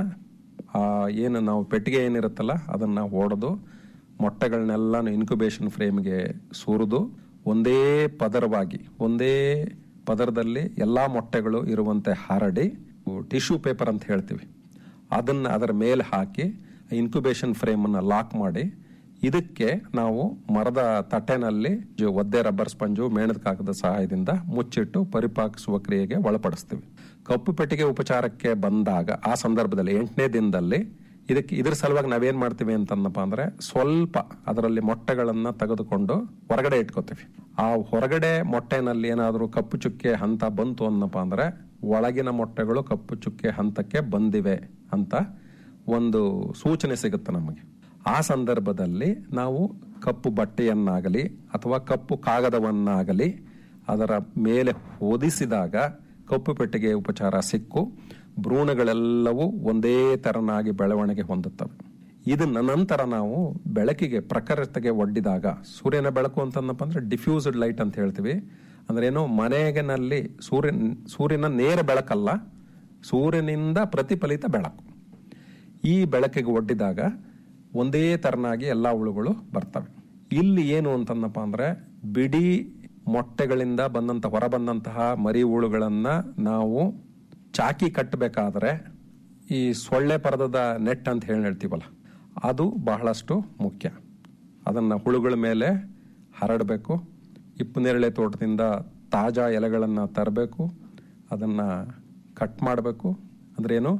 ಏನು ನಾವು ಪೆಟ್ಟಿಗೆ ಏನಿರುತ್ತಲ್ಲ ಅದನ್ನು ಹೊಡೆದು ಮೊಟ್ಟೆಗಳನ್ನೆಲ್ಲ ಇನ್ಕ್ಯುಬೇಷನ್ ಫ್ರೇಮ್ಗೆ ಸುರಿದು ಒಂದೇ ಪದರವಾಗಿ ಒಂದೇ ಪದರದಲ್ಲಿ ಎಲ್ಲ ಮೊಟ್ಟೆಗಳು ಇರುವಂತೆ ಹರಡಿ ಟಿಶ್ಯೂ ಪೇಪರ್ ಅಂತ ಹೇಳ್ತೀವಿ ಅದನ್ನು ಅದರ ಮೇಲೆ ಹಾಕಿ ಇನ್ಕ್ಯುಬೇಷನ್ ಫ್ರೇಮನ್ನು ಲಾಕ್ ಮಾಡಿ ಇದಕ್ಕೆ ನಾವು ಮರದ ತಟ್ಟೆನಲ್ಲಿ ಜೊ- ಒದ್ದೆ ರಬ್ಬರ್ ಸ್ಪಂಜು ಮೇಣದ ಕಾಗದ ಸಹಾಯದಿಂದ ಮುಚ್ಚಿಟ್ಟು ಪರಿಪಾಕಿಸುವ ಕ್ರಿಯೆಗೆ ಒಳಪಡಿಸ್ತೀವಿ ಕಪ್ಪು ಪೆಟ್ಟಿಗೆ ಉಪಚಾರಕ್ಕೆ ಬಂದಾಗ ಆ ಸಂದರ್ಭದಲ್ಲಿ ಎಂಟನೇ ದಿನದಲ್ಲಿ ಇದಕ್ಕೆ ಇದ್ರ ಸಲುವಾಗಿ ನಾವೇನ್ ಮಾಡ್ತೀವಿ ಅಂತಂದಪ್ಪ ಅಂದ್ರೆ ಸ್ವಲ್ಪ ಅದರಲ್ಲಿ ಮೊಟ್ಟೆಗಳನ್ನ ತೆಗೆದುಕೊಂಡು ಹೊರಗಡೆ ಇಟ್ಕೋತೀವಿ ಆ ಹೊರಗಡೆ ಮೊಟ್ಟೆನಲ್ಲಿ ಏನಾದರೂ ಕಪ್ಪು ಚುಕ್ಕೆ ಹಂತ ಬಂತು ಅನ್ನಪ್ಪ ಅಂದ್ರೆ ಒಳಗಿನ ಮೊಟ್ಟೆಗಳು ಕಪ್ಪು ಚುಕ್ಕೆ ಹಂತಕ್ಕೆ ಬಂದಿವೆ ಅಂತ ಒಂದು ಸೂಚನೆ ಸಿಗುತ್ತೆ ನಮಗೆ ಆ ಸಂದರ್ಭದಲ್ಲಿ ನಾವು ಕಪ್ಪು ಬಟ್ಟೆಯನ್ನಾಗಲಿ ಅಥವಾ ಕಪ್ಪು ಕಾಗದವನ್ನಾಗಲಿ ಅದರ ಮೇಲೆ ಹೊದಿಸಿದಾಗ ಕಪ್ಪು ಪೆಟ್ಟಿಗೆ ಉಪಚಾರ ಸಿಕ್ಕು ಭ್ರೂಣಗಳೆಲ್ಲವೂ ಒಂದೇ ತೆರನಾಗಿ ಬೆಳವಣಿಗೆ ಹೊಂದುತ್ತವೆ ಇದನ್ನ ನಂತರ ನಾವು ಬೆಳಕಿಗೆ ಪ್ರಖರತೆಗೆ ಒಡ್ಡಿದಾಗ ಸೂರ್ಯನ ಬೆಳಕು ಅಂತಂದಪ್ಪ ಅಂದ್ರೆ ಡಿಫ್ಯೂಸ್ಡ್ ಲೈಟ್ ಅಂತ ಹೇಳ್ತೀವಿ ಅಂದ್ರೆ ಏನು ಮನೆಗಿನಲ್ಲಿ ಸೂರ್ಯ ಸೂರ್ಯನ ನೇರ ಬೆಳಕಲ್ಲ ಸೂರ್ಯನಿಂದ ಪ್ರತಿಫಲಿತ ಬೆಳಕು ಈ ಬೆಳಕಿಗೆ ಒಡ್ಡಿದಾಗ ಒಂದೇ ತರನಾಗಿ ಎಲ್ಲ ಹುಳುಗಳು ಬರ್ತವೆ ಇಲ್ಲಿ ಏನು ಅಂತಂದಪ್ಪ ಅಂದ್ರೆ ಬಿಡಿ ಮೊಟ್ಟೆಗಳಿಂದ ಬಂದಂತ ಹೊರ ಬಂದಂತಹ ಮರಿ ಹುಳುಗಳನ್ನ ನಾವು ಚಾಕಿ ಕಟ್ಟಬೇಕಾದ್ರೆ ಈ ಸೊಳ್ಳೆ ಪರದದ ನೆಟ್ ಅಂತ ಹೇಳಿ ಹೇಳ್ತೀವಲ್ಲ ಅದು ಬಹಳಷ್ಟು ಮುಖ್ಯ ಅದನ್ನು ಹುಳುಗಳ ಮೇಲೆ ಹರಡಬೇಕು ಇಪ್ಪು ನೇರಳೆ ತೋಟದಿಂದ ತಾಜಾ ಎಲೆಗಳನ್ನು ತರಬೇಕು ಅದನ್ನು ಕಟ್ ಮಾಡಬೇಕು ಅಂದ್ರೆ ಏನು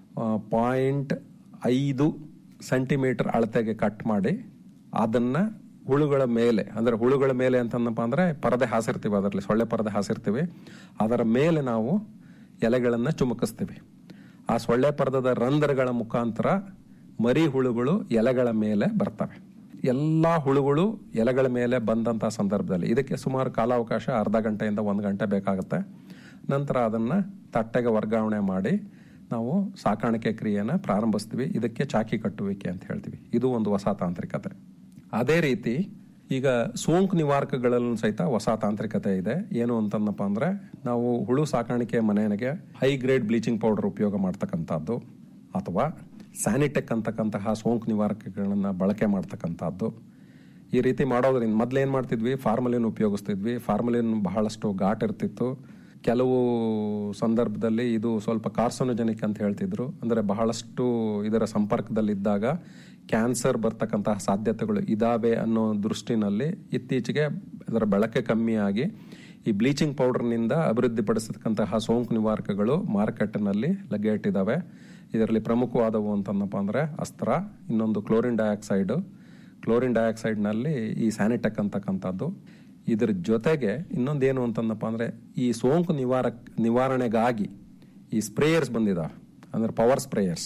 ಪಾಯಿಂಟ್ ಐದು ಸೆಂಟಿಮೀಟರ್ ಅಳತೆಗೆ ಕಟ್ ಮಾಡಿ ಅದನ್ನು ಹುಳುಗಳ ಮೇಲೆ ಅಂದ್ರೆ ಹುಳುಗಳ ಮೇಲೆ ಅಂತಂದಪ್ಪ ಅಂದ್ರೆ ಪರದೆ ಹಾಸಿರ್ತೀವಿ ಅದರಲ್ಲಿ ಸೊಳ್ಳೆ ಪರದೆ ಹಾಸಿರ್ತೀವಿ ಅದರ ಮೇಲೆ ನಾವು ಎಲೆಗಳನ್ನು ಚುಮುಕಿಸ್ತೀವಿ ಆ ಸೊಳ್ಳೆ ಪರದದ ರಂಧ್ರಗಳ ಮುಖಾಂತರ ಮರಿ ಹುಳುಗಳು ಎಲೆಗಳ ಮೇಲೆ ಬರ್ತವೆ ಎಲ್ಲ ಹುಳುಗಳು ಎಲೆಗಳ ಮೇಲೆ ಬಂದಂಥ ಸಂದರ್ಭದಲ್ಲಿ ಇದಕ್ಕೆ ಸುಮಾರು ಕಾಲಾವಕಾಶ ಅರ್ಧ ಗಂಟೆಯಿಂದ ಒಂದು ಗಂಟೆ ಬೇಕಾಗುತ್ತೆ ನಂತರ ಅದನ್ನು ತಟ್ಟೆಗೆ ವರ್ಗಾವಣೆ ಮಾಡಿ ನಾವು ಸಾಕಾಣಿಕೆ ಕ್ರಿಯೆನ ಪ್ರಾರಂಭಿಸ್ತೀವಿ ಇದಕ್ಕೆ ಚಾಕಿ ಕಟ್ಟುವಿಕೆ ಅಂತ ಹೇಳ್ತೀವಿ ಇದು ಒಂದು ಹೊಸ ತಾಂತ್ರಿಕತೆ ಅದೇ ರೀತಿ ಈಗ ಸೋಂಕು ನಿವಾರಕಗಳಲ್ಲೂ ಸಹಿತ ಹೊಸ ತಾಂತ್ರಿಕತೆ ಇದೆ ಏನು ಅಂತಂದಪ್ಪ ಅಂದ್ರೆ ನಾವು ಹುಳು ಸಾಕಾಣಿಕೆ ಮನೆಗೆ ಹೈ ಗ್ರೇಡ್ ಬ್ಲೀಚಿಂಗ್ ಪೌಡರ್ ಉಪಯೋಗ ಮಾಡ್ತಕ್ಕಂಥದ್ದು ಅಥವಾ ಸ್ಯಾನಿಟೆಕ್ ಅಂತಕ್ಕಂತಹ ಸೋಂಕು ನಿವಾರಕಗಳನ್ನ ಬಳಕೆ ಮಾಡ್ತಕ್ಕಂಥದ್ದು ಈ ರೀತಿ ಮಾಡೋದ್ರಿಂದ ಮೊದ್ಲು ಏನ್ ಮಾಡ್ತಿದ್ವಿ ಫಾರ್ಮಲಿನ್ ಉಪಯೋಗಿಸ್ತಿದ್ವಿ ಫಾರ್ಮಲಿನ್ ಬಹಳಷ್ಟು ಘಾಟ್ ಇರ್ತಿತ್ತು ಕೆಲವು ಸಂದರ್ಭದಲ್ಲಿ ಇದು ಸ್ವಲ್ಪ ಕಾರ್ಸೋನೋಜೆನಿಕ್ ಅಂತ ಹೇಳ್ತಿದ್ರು ಅಂದ್ರೆ ಬಹಳಷ್ಟು ಇದರ ಸಂಪರ್ಕದಲ್ಲಿದ್ದಾಗ ಕ್ಯಾನ್ಸರ್ ಬರ್ತಕ್ಕಂತಹ ಸಾಧ್ಯತೆಗಳು ಇದಾವೆ ಅನ್ನೋ ದೃಷ್ಟಿನಲ್ಲಿ ಇತ್ತೀಚೆಗೆ ಅದರ ಬಳಕೆ ಕಮ್ಮಿಯಾಗಿ ಈ ಬ್ಲೀಚಿಂಗ್ ಪೌಡರ್ನಿಂದ ಅಭಿವೃದ್ಧಿಪಡಿಸತಕ್ಕಂತಹ ಸೋಂಕು ನಿವಾರಕಗಳು ಮಾರ್ಕೆಟ್ನಲ್ಲಿ ಲಗ್ಗೆ ಇಟ್ಟಿದ್ದಾವೆ ಇದರಲ್ಲಿ ಪ್ರಮುಖವಾದವು ಅಂತಂದಪ್ಪ ಅಂದ್ರೆ ಅಸ್ತ್ರ ಇನ್ನೊಂದು ಕ್ಲೋರಿನ್ ಡೈಆಕ್ಸೈಡ್ ಕ್ಲೋರಿನ್ ಡೈಆಕ್ಸೈಡ್ನಲ್ಲಿ ಈ ಸ್ಯಾನಿಟೆಕ್ ಅಂತಕ್ಕಂಥದ್ದು ಇದ್ರ ಜೊತೆಗೆ ಇನ್ನೊಂದೇನು ಅಂತಂದಪ್ಪ ಅಂದ್ರೆ ಈ ಸೋಂಕು ನಿವಾರಕ್ ನಿವಾರಣೆಗಾಗಿ ಈ ಸ್ಪ್ರೇಯರ್ಸ್ ಬಂದಿದಾವೆ ಅಂದ್ರೆ power sprayers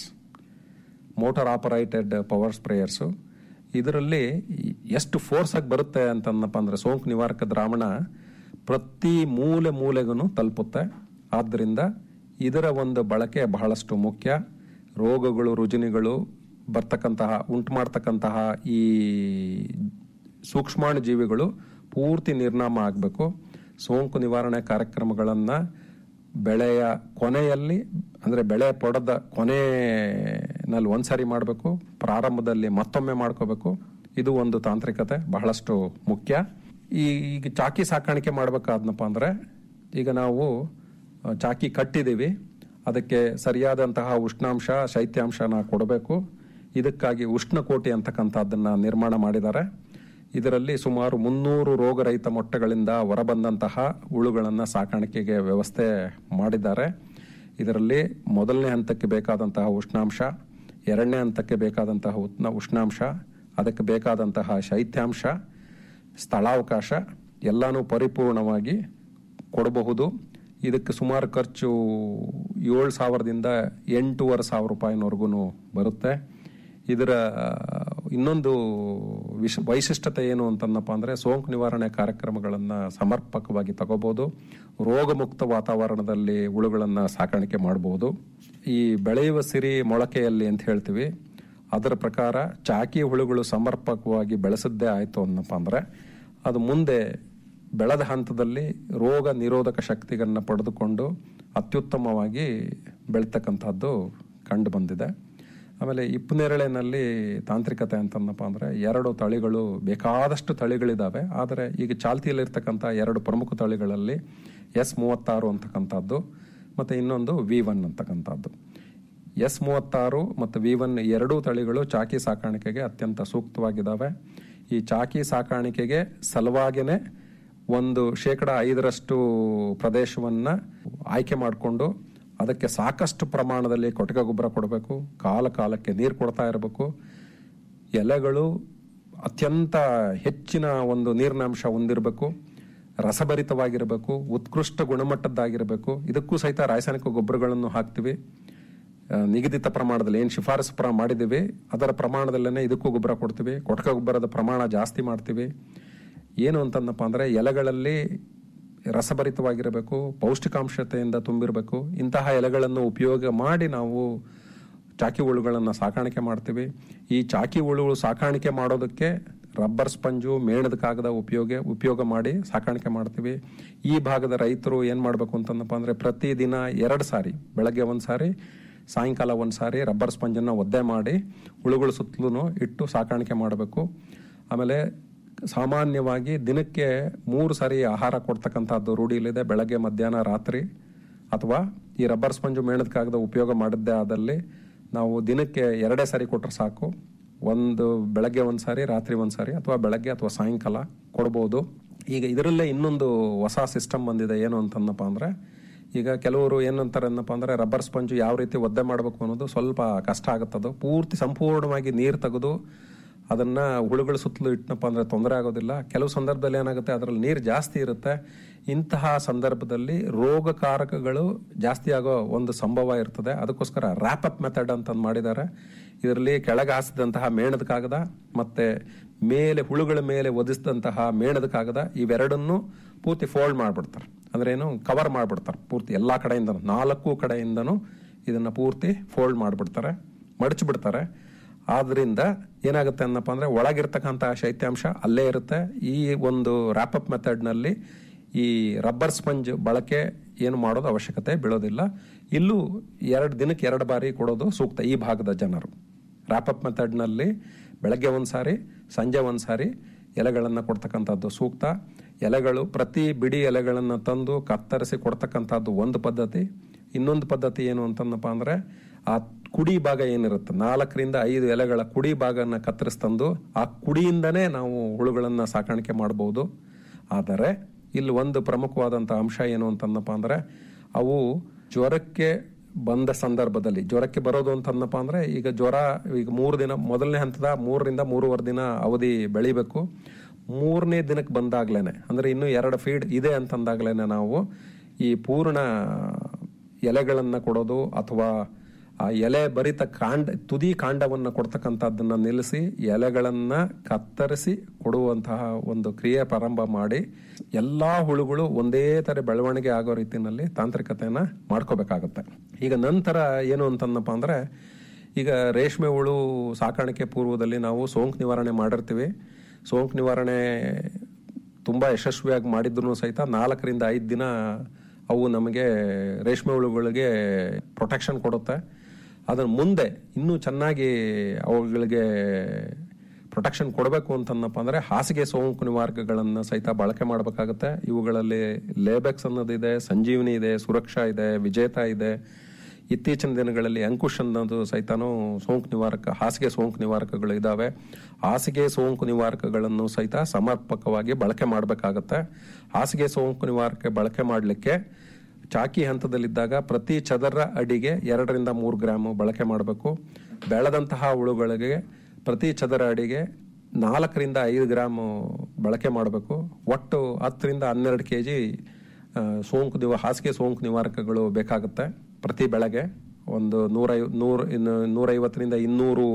motor operated power sprayers ಇದರಲ್ಲಿ ಎಷ್ಟು ಫೋರ್ಸ್ ಆಗಿ ಬರುತ್ತೆ ಅಂತಂದಪ್ಪ ಅಂದ್ರೆ ಸೋಂಕು ನಿವಾರಕ ದ್ರಾವಣ ಪ್ರತಿ ಮೂಲೆ ಮೂಲೆಗೂ ತಲುಪುತ್ತೆ ಆದ್ದರಿಂದ ಇದರ ಒಂದು ಬಳಕೆ ಬಹಳಷ್ಟು ಮುಖ್ಯ ರೋಗಗಳು ರುಜಿನಿಗಳು ಬರ್ತಕ್ಕಂತಹ ಉಂಟು ಮಾಡ್ತಕ್ಕಂತಹ ಈ ಸೂಕ್ಷ್ಮಾಣು ಜೀವಿಗಳು ಪೂರ್ತಿ ನಿರ್ನಾಮ ಆಗಬೇಕು ಸೋಂಕು ನಿವಾರಣೆ ಕಾರ್ಯಕ್ರಮಗಳನ್ನು ಬೆಳೆಯ ಕೊನೆಯಲ್ಲಿ ಅಂದರೆ ಬೆಳೆ ಪೊಡದ ಕೊನೆಯಲ್ಲಿ ಒಂದ್ಸರಿ ಮಾಡಬೇಕು ಪ್ರಾರಂಭದಲ್ಲಿ ಮತ್ತೊಮ್ಮೆ ಮಾಡ್ಕೋಬೇಕು ಇದು ಒಂದು ತಾಂತ್ರಿಕತೆ ಬಹಳಷ್ಟು ಮುಖ್ಯ ಈ ಈಗ ಚಾಕಿ ಸಾಕಾಣಿಕೆ ಮಾಡ್ಬೇಕಾದ್ನಪ್ಪ ಅಂದರೆ ಈಗ ನಾವು ಆ, ಚಾಕಿ ಕಟ್ಟಿದ್ದೀವಿ ಅದಕ್ಕೆ ಸರಿಯಾದಂತಹ ಉಷ್ಣಾಂಶ ಶೈತ್ಯಾಂಶನ ಕೊಡಬೇಕು ಇದಕ್ಕಾಗಿ ಉಷ್ಣಕೋಟಿ ಅಂತಕ್ಕಂಥದ್ದನ್ನು ನಿರ್ಮಾಣ ಮಾಡಿದ್ದಾರೆ ಇದರಲ್ಲಿ ಸುಮಾರು ಮುನ್ನೂರು ರೋಗರಹಿತ ಮೊಟ್ಟೆಗಳಿಂದ ಹೊರಬಂದಂತಹ ಹುಳುಗಳನ್ನು ಸಾಕಾಣಿಕೆಗೆ ವ್ಯವಸ್ಥೆ ಮಾಡಿದ್ದಾರೆ ಇದರಲ್ಲಿ ಮೊದಲನೇ ಹಂತಕ್ಕೆ ಬೇಕಾದಂತಹ ಉಷ್ಣಾಂಶ ಎರಡನೇ ಹಂತಕ್ಕೆ ಬೇಕಾದಂತಹ ಉತ್ನ ಉಷ್ಣಾಂಶ ಅದಕ್ಕೆ ಬೇಕಾದಂತಹ ಶೈತ್ಯಾಂಶ ಸ್ಥಳಾವಕಾಶ ಎಲ್ಲನೂ ಪರಿಪೂರ್ಣವಾಗಿ ಕೊಡಬಹುದು ಇದಕ್ಕೆ ಸುಮಾರು ಖರ್ಚು ಏಳು ಸಾವಿರದಿಂದ ಎಂಟೂವರೆ ಸಾವಿರ ರೂಪಾಯಿನವರೆಗೂ ಬರುತ್ತೆ ಇದರ ಇನ್ನೊಂದು ವಿಶ ವೈಶಿಷ್ಟ್ಯತೆ ಏನು ಅಂತಂದಪ್ಪ ಅಂದರೆ ಸೋಂಕು ನಿವಾರಣೆ ಕಾರ್ಯಕ್ರಮಗಳನ್ನು ಸಮರ್ಪಕವಾಗಿ ತಗೋಬೋದು ರೋಗಮುಕ್ತ ವಾತಾವರಣದಲ್ಲಿ ಹುಳುಗಳನ್ನು ಸಾಕಾಣಿಕೆ ಮಾಡಬಹುದು ಈ ಬೆಳೆಯುವ ಸಿರಿ ಮೊಳಕೆಯಲ್ಲಿ ಅಂತ ಹೇಳ್ತೀವಿ ಅದರ ಪ್ರಕಾರ ಚಾಕಿ ಹುಳುಗಳು ಸಮರ್ಪಕವಾಗಿ ಬೆಳೆಸದ್ದೇ ಆಯಿತು ಅನ್ನಪ್ಪ ಅಂದರೆ ಅದು ಮುಂದೆ ಬೆಳೆದ ಹಂತದಲ್ಲಿ ರೋಗ ನಿರೋಧಕ ಶಕ್ತಿಗಳನ್ನು ಪಡೆದುಕೊಂಡು ಅತ್ಯುತ್ತಮವಾಗಿ ಬೆಳೀತಕ್ಕಂಥದ್ದು ಕಂಡು ಬಂದಿದೆ ಆಮೇಲೆ ಇಪ್ಪನೇರಳೆನಲ್ಲಿ ತಾಂತ್ರಿಕತೆ ಅಂತಂದಪ್ಪ ಅಂದರೆ ಎರಡು ತಳಿಗಳು ಬೇಕಾದಷ್ಟು ತಳಿಗಳಿದ್ದಾವೆ ಆದರೆ ಈಗ ಚಾಲ್ತಿಯಲ್ಲಿರ್ತಕ್ಕಂಥ ಎರಡು ಪ್ರಮುಖ ತಳಿಗಳಲ್ಲಿ ಎಸ್ ಮೂವತ್ತಾರು ಅಂತಕ್ಕಂಥದ್ದು ಮತ್ತು ಇನ್ನೊಂದು ವಿ ಒನ್ ಅಂತಕ್ಕಂಥದ್ದು ಎಸ್ ಮೂವತ್ತಾರು ಮತ್ತು ವಿ ಒನ್ ಎರಡೂ ತಳಿಗಳು ಚಾಕಿ ಸಾಕಾಣಿಕೆಗೆ ಅತ್ಯಂತ ಸೂಕ್ತವಾಗಿದ್ದಾವೆ ಈ ಚಾಕಿ ಸಾಕಾಣಿಕೆಗೆ ಸಲುವಾಗಿಯೇ ಒಂದು ಶೇಕಡ ಐದರಷ್ಟು ಪ್ರದೇಶವನ್ನು ಆಯ್ಕೆ ಮಾಡಿಕೊಂಡು ಅದಕ್ಕೆ ಸಾಕಷ್ಟು ಪ್ರಮಾಣದಲ್ಲಿ ಕೊಟ್ಟಿಗೆ ಗೊಬ್ಬರ ಕೊಡಬೇಕು ಕಾಲ ಕಾಲಕ್ಕೆ ನೀರು ಕೊಡ್ತಾ ಇರಬೇಕು ಎಲೆಗಳು ಅತ್ಯಂತ ಹೆಚ್ಚಿನ ಒಂದು ನೀರಿನಾಂಶ ಹೊಂದಿರಬೇಕು ರಸಭರಿತವಾಗಿರಬೇಕು ಉತ್ಕೃಷ್ಟ ಗುಣಮಟ್ಟದ್ದಾಗಿರಬೇಕು ಇದಕ್ಕೂ ಸಹಿತ ರಾಸಾಯನಿಕ ಗೊಬ್ಬರಗಳನ್ನು ಹಾಕ್ತೀವಿ ಆ, ನಿಗದಿತ ಪ್ರಮಾಣದಲ್ಲಿ ಏನು ಶಿಫಾರಸು ಪ್ರ ಮಾಡಿದ್ದೀವಿ ಅದರ ಪ್ರಮಾಣದಲ್ಲೇ ಇದಕ್ಕೂ ಗೊಬ್ಬರ ಕೊಡ್ತೀವಿ ಕೊಟ್ಕ ಗೊಬ್ಬರದ ಪ್ರಮಾಣ ಜಾಸ್ತಿ ಮಾಡ್ತೀವಿ ಏನು ಅಂತಂದಪ್ಪ ಅಂದರೆ ಎಲೆಗಳಲ್ಲಿ ರಸಭರಿತವಾಗಿರಬೇಕು ಪೌಷ್ಟಿಕಾಂಶತೆಯಿಂದ ತುಂಬಿರಬೇಕು ಇಂತಹ ಎಲೆಗಳನ್ನು ಉಪಯೋಗ ಮಾಡಿ ನಾವು ಚಾಕಿ ಹುಳುಗಳನ್ನು ಸಾಕಾಣಿಕೆ ಮಾಡ್ತೀವಿ ಈ ಚಾಕಿ ಹುಳುಗಳು ಸಾಕಾಣಿಕೆ ಮಾಡೋದಕ್ಕೆ ರಬ್ಬರ್ ಸ್ಪಂಜು ಮೇಣದ ಕಾಗದ ಉಪಯೋಗ ಉಪಯೋಗ ಮಾಡಿ ಸಾಕಾಣಿಕೆ ಮಾಡ್ತೀವಿ ಈ ಭಾಗದ ರೈತರು ಏನು ಮಾಡಬೇಕು ಅಂತಂದಪ್ಪ ಅಂದರೆ ಪ್ರತಿದಿನ ಎರಡು ಸಾರಿ ಬೆಳಗ್ಗೆ ಒಂದು ಸಾರಿ ಸಾಯಂಕಾಲ ಒಂದು ಸಾರಿ ರಬ್ಬರ್ ಸ್ಪಂಜನ್ನು ಒದ್ದೆ ಮಾಡಿ ಹುಳುಗಳ ಸುತ್ತಲೂ ಇಟ್ಟು ಸಾಕಾಣಿಕೆ ಮಾಡಬೇಕು ಆಮೇಲೆ ಸಾಮಾನ್ಯವಾಗಿ ದಿನಕ್ಕೆ ಮೂರು ಸಾರಿ ಆಹಾರ ಕೊಡ್ತಕ್ಕಂಥದ್ದು ರೂಢಿಯಲ್ಲಿದೆ ಬೆಳಗ್ಗೆ ಮಧ್ಯಾಹ್ನ ರಾತ್ರಿ ಅಥವಾ ಈ ರಬ್ಬರ್ ಸ್ಪಂಜು ಮೇಣದ ಕಾಗದ ಉಪಯೋಗ ಮಾಡಿದ್ದೇ ಆದಲ್ಲಿ ನಾವು ದಿನಕ್ಕೆ ಎರಡೇ ಸಾರಿ ಕೊಟ್ಟರೆ ಸಾಕು ಒಂದು ಬೆಳಗ್ಗೆ ಒಂದು ಸಾರಿ ರಾತ್ರಿ ಒಂದು ಸಾರಿ ಅಥವಾ ಬೆಳಗ್ಗೆ ಅಥವಾ ಸಾಯಂಕಾಲ ಕೊಡ್ಬೋದು ಈಗ ಇದರಲ್ಲೇ ಇನ್ನೊಂದು ಹೊಸ ಸಿಸ್ಟಮ್ ಬಂದಿದೆ ಏನು ಅಂತಂದಪ್ಪ ಅಂದರೆ ಈಗ ಕೆಲವರು ಏನಂತಾರೆ ಅನ್ನಪ್ಪ ಅಂದರೆ ರಬ್ಬರ್ ಸ್ಪಂಜು ಯಾವ ರೀತಿ ಒದ್ದೆ ಮಾಡಬೇಕು ಅನ್ನೋದು ಸ್ವಲ್ಪ ಕಷ್ಟ ಆಗುತ್ತದು ಪೂರ್ತಿ ಸಂಪೂರ್ಣವಾಗಿ ನೀರು ತೆಗೆದು ಅದನ್ನ ಹುಳುಗಳ ಸುತ್ತಲೂ ಇಟ್ಟನಪ್ಪ ಅಂದರೆ ತೊಂದರೆ ಆಗೋದಿಲ್ಲ ಕೆಲವು ಸಂದರ್ಭದಲ್ಲಿ ಏನಾಗುತ್ತೆ ಅದರಲ್ಲಿ ನೀರು ಜಾಸ್ತಿ ಇರುತ್ತೆ ಇಂತಹ ಸಂದರ್ಭದಲ್ಲಿ ರೋಗಕಾರಕಗಳು ಜಾಸ್ತಿ ಆಗೋ ಒಂದು ಸಂಭವ ಇರ್ತದೆ ಅದಕ್ಕೋಸ್ಕರ ರ್ಯಾಪ್ ಅಪ್ ಮೆಥಡ್ ಅಂತ ಮಾಡಿದ್ದಾರೆ ಇದರಲ್ಲಿ ಕೆಳಗೆ ಹಾಸಿದಂತಹ ಮೇಣದ ಕಾಗದ ಮತ್ತೆ ಮೇಲೆ ಹುಳುಗಳ ಮೇಲೆ ಒದಿಸಿದಂತಹ ಮೇಣದ ಕಾಗದ ಇವೆರಡನ್ನು ಪೂರ್ತಿ ಫೋಲ್ಡ್ ಮಾಡಿಬಿಡ್ತಾರೆ ಅಂದ್ರೆ ಏನು ಕವರ್ ಮಾಡಿಬಿಡ್ತಾರೆ ಪೂರ್ತಿ ಎಲ್ಲ ಕಡೆಯಿಂದ ನಾಲ್ಕು ಕಡೆಯಿಂದನೂ ಇದನ್ನ ಪೂರ್ತಿ ಫೋಲ್ಡ್ ಮಾಡಿಬಿಡ್ತಾರೆ ಮಡಚಿಬಿಡ್ತಾರೆ ಆದ್ರಿಂದ ಏನಾಗುತ್ತೆ ಅನ್ನಪ್ಪ ಅಂದ್ರೆ ಒಳಗಿರ್ತಕ್ಕಂಥ ಶೈತ್ಯಾಂಶ ಅಲ್ಲೇ ಇರುತ್ತೆ ಈ ಒಂದು ರ್ಯಾಪಪ್ ಮೆಥಡ್ನಲ್ಲಿ ಈ ರಬ್ಬರ್ ಸ್ಪಂಜ್ ಬಳಕೆ ಏನು ಮಾಡೋದು ಅವಶ್ಯಕತೆ ಬೀಳೋದಿಲ್ಲ ಇಲ್ಲೂ ಎರಡು ದಿನಕ್ಕೆ ಎರಡು ಬಾರಿ ಕೊಡೋದು ಸೂಕ್ತ ಈ ಭಾಗದ ಜನರು ರ್ಯಾಪಪ್ ಮೆಥಡ್ನಲ್ಲಿ ಬೆಳಗ್ಗೆ ಒಂದು ಸಾರಿ ಸಂಜೆ ಒಂದು ಸಾರಿ ಎಲೆಗಳನ್ನು ಕೊಡ್ತಕ್ಕಂಥದ್ದು ಸೂಕ್ತ ಎಲೆಗಳು ಪ್ರತಿ ಬಿಡಿ ಎಲೆಗಳನ್ನು ತಂದು ಕತ್ತರಿಸಿ ಕೊಡ್ತಕ್ಕಂಥದ್ದು ಒಂದು ಪದ್ಧತಿ ಇನ್ನೊಂದು ಪದ್ಧತಿ ಏನು ಅಂತಂದಪ್ಪ ಅಂದರೆ ಆ ಕುಡಿ ಭಾಗ ಏನಿರುತ್ತೆ ನಾಲ್ಕರಿಂದ ಐದು ಎಲೆಗಳ ಕುಡಿ ಭಾಗನ ಕತ್ತರಿಸಿ ತಂದು ಆ ಕುಡಿಯಿಂದನೇ ನಾವು ಹುಳುಗಳನ್ನು ಸಾಕಾಣಿಕೆ ಮಾಡಬಹುದು ಆದರೆ ಇಲ್ಲಿ ಒಂದು ಪ್ರಮುಖವಾದಂಥ ಅಂಶ ಏನು ಅಂತಂದಪ್ಪ ಅಂದರೆ ಅವು ಜ್ವರಕ್ಕೆ ಬಂದ ಸಂದರ್ಭದಲ್ಲಿ ಜ್ವರಕ್ಕೆ ಬರೋದು ಅಂತಂದಪ್ಪ ಅಂದರೆ ಈಗ ಜ್ವರ ಈಗ ಮೂರು ದಿನ ಮೊದಲನೇ ಹಂತದ ಮೂರರಿಂದ ಮೂರುವರೆ ದಿನ ಅವಧಿ ಬೆಳಿಬೇಕು ಮೂರನೇ ದಿನಕ್ಕೆ ಬಂದಾಗ್ಲೇನೆ ಅಂದರೆ ಇನ್ನೂ ಎರಡು ಫೀಡ್ ಇದೆ ಅಂತಂದಾಗ್ಲೇನೆ ನಾವು ಈ ಪೂರ್ಣ ಎಲೆಗಳನ್ನು ಕೊಡೋದು ಅಥವಾ ಆ ಎಲೆ ಭರಿತ ಕಾಂಡ ತುದಿ ಕಾಂಡವನ್ನು ಕೊಡ್ತಕ್ಕಂಥದ್ದನ್ನ ನಿಲ್ಲಿಸಿ ಎಲೆಗಳನ್ನ ಕತ್ತರಿಸಿ ಕೊಡುವಂತಹ ಒಂದು ಕ್ರಿಯೆ ಪ್ರಾರಂಭ ಮಾಡಿ ಎಲ್ಲಾ ಹುಳುಗಳು ಒಂದೇ ತರ ಬೆಳವಣಿಗೆ ಆಗೋ ರೀತಿಯಲ್ಲಿ ತಾಂತ್ರಿಕತೆಯನ್ನ ಮಾಡ್ಕೋಬೇಕಾಗತ್ತೆ ಈಗ ನಂತರ ಏನು ಅಂತಂದಪ್ಪ ಅಂದ್ರೆ ಈಗ ರೇಷ್ಮೆ ಹುಳು ಸಾಕಾಣಿಕೆ ಪೂರ್ವದಲ್ಲಿ ನಾವು ಸೋಂಕು ನಿವಾರಣೆ ಮಾಡಿರ್ತೀವಿ ಸೋಂಕು ನಿವಾರಣೆ ತುಂಬ ಯಶಸ್ವಿಯಾಗಿ ಮಾಡಿದ್ರು ಸಹಿತ ನಾಲ್ಕರಿಂದ ಐದು ದಿನ ಅವು ನಮಗೆ ರೇಷ್ಮೆ ಹುಳುಗಳಿಗೆ ಪ್ರೊಟೆಕ್ಷನ್ ಕೊಡುತ್ತೆ ಅದರ ಮುಂದೆ ಇನ್ನೂ ಚೆನ್ನಾಗಿ ಅವುಗಳಿಗೆ ಪ್ರೊಟೆಕ್ಷನ್ ಕೊಡಬೇಕು ಅಂತಂದಪ್ಪ ಅಂದರೆ ಹಾಸಿಗೆ ಸೋಂಕು ನಿವಾರಕಗಳನ್ನು ಸಹಿತ ಬಳಕೆ ಮಾಡಬೇಕಾಗುತ್ತೆ ಇವುಗಳಲ್ಲಿ ಲೇಬೆಕ್ಸ್ ಅನ್ನೋದಿದೆ ಸಂಜೀವನಿ ಇದೆ ಸುರಕ್ಷಾ ಇದೆ ವಿಜೇತ ಇದೆ ಇತ್ತೀಚಿನ ದಿನಗಳಲ್ಲಿ ಅಂಕುಶ್ ಅನ್ನೋದು ಸಹಿತನೂ ಸೋಂಕು ನಿವಾರಕ ಹಾಸಿಗೆ ಸೋಂಕು ನಿವಾರಕಗಳು ಇದ್ದಾವೆ ಹಾಸಿಗೆ ಸೋಂಕು ನಿವಾರಕಗಳನ್ನು ಸಹಿತ ಸಮರ್ಪಕವಾಗಿ ಬಳಕೆ ಮಾಡಬೇಕಾಗತ್ತೆ ಹಾಸಿಗೆ ಸೋಂಕು ನಿವಾರಕ ಬಳಕೆ ಮಾಡಲಿಕ್ಕೆ ಚಾಕಿ ಹಂತದಲ್ಲಿದ್ದಾಗ ಪ್ರತಿ ಚದರ ಅಡಿಗೆ ಎರಡರಿಂದ ಮೂರು ಗ್ರಾಮ್ ಬಳಕೆ ಮಾಡಬೇಕು ಬೆಳೆದಂತಹ ಹುಳುಗಳಿಗೆ ಪ್ರತಿ ಚದರ ಅಡಿಗೆ ನಾಲ್ಕರಿಂದ ಐದು ಗ್ರಾಮ್ ಬಳಕೆ ಮಾಡಬೇಕು ಒಟ್ಟು ಹತ್ತರಿಂದ ಹನ್ನೆರಡು ಕೆ ಜಿ ಸೋಂಕು ನಿವ ಹಾಸಿಗೆ ಸೋಂಕು ನಿವಾರಕಗಳು ಬೇಕಾಗುತ್ತೆ ಪ್ರತಿ ಬೆಳೆಗೆ ಒಂದು ನೂರೈ ನೂರು ಇನ್ನು ನೂರೈವತ್ತರಿಂದ ಇನ್ನೂರು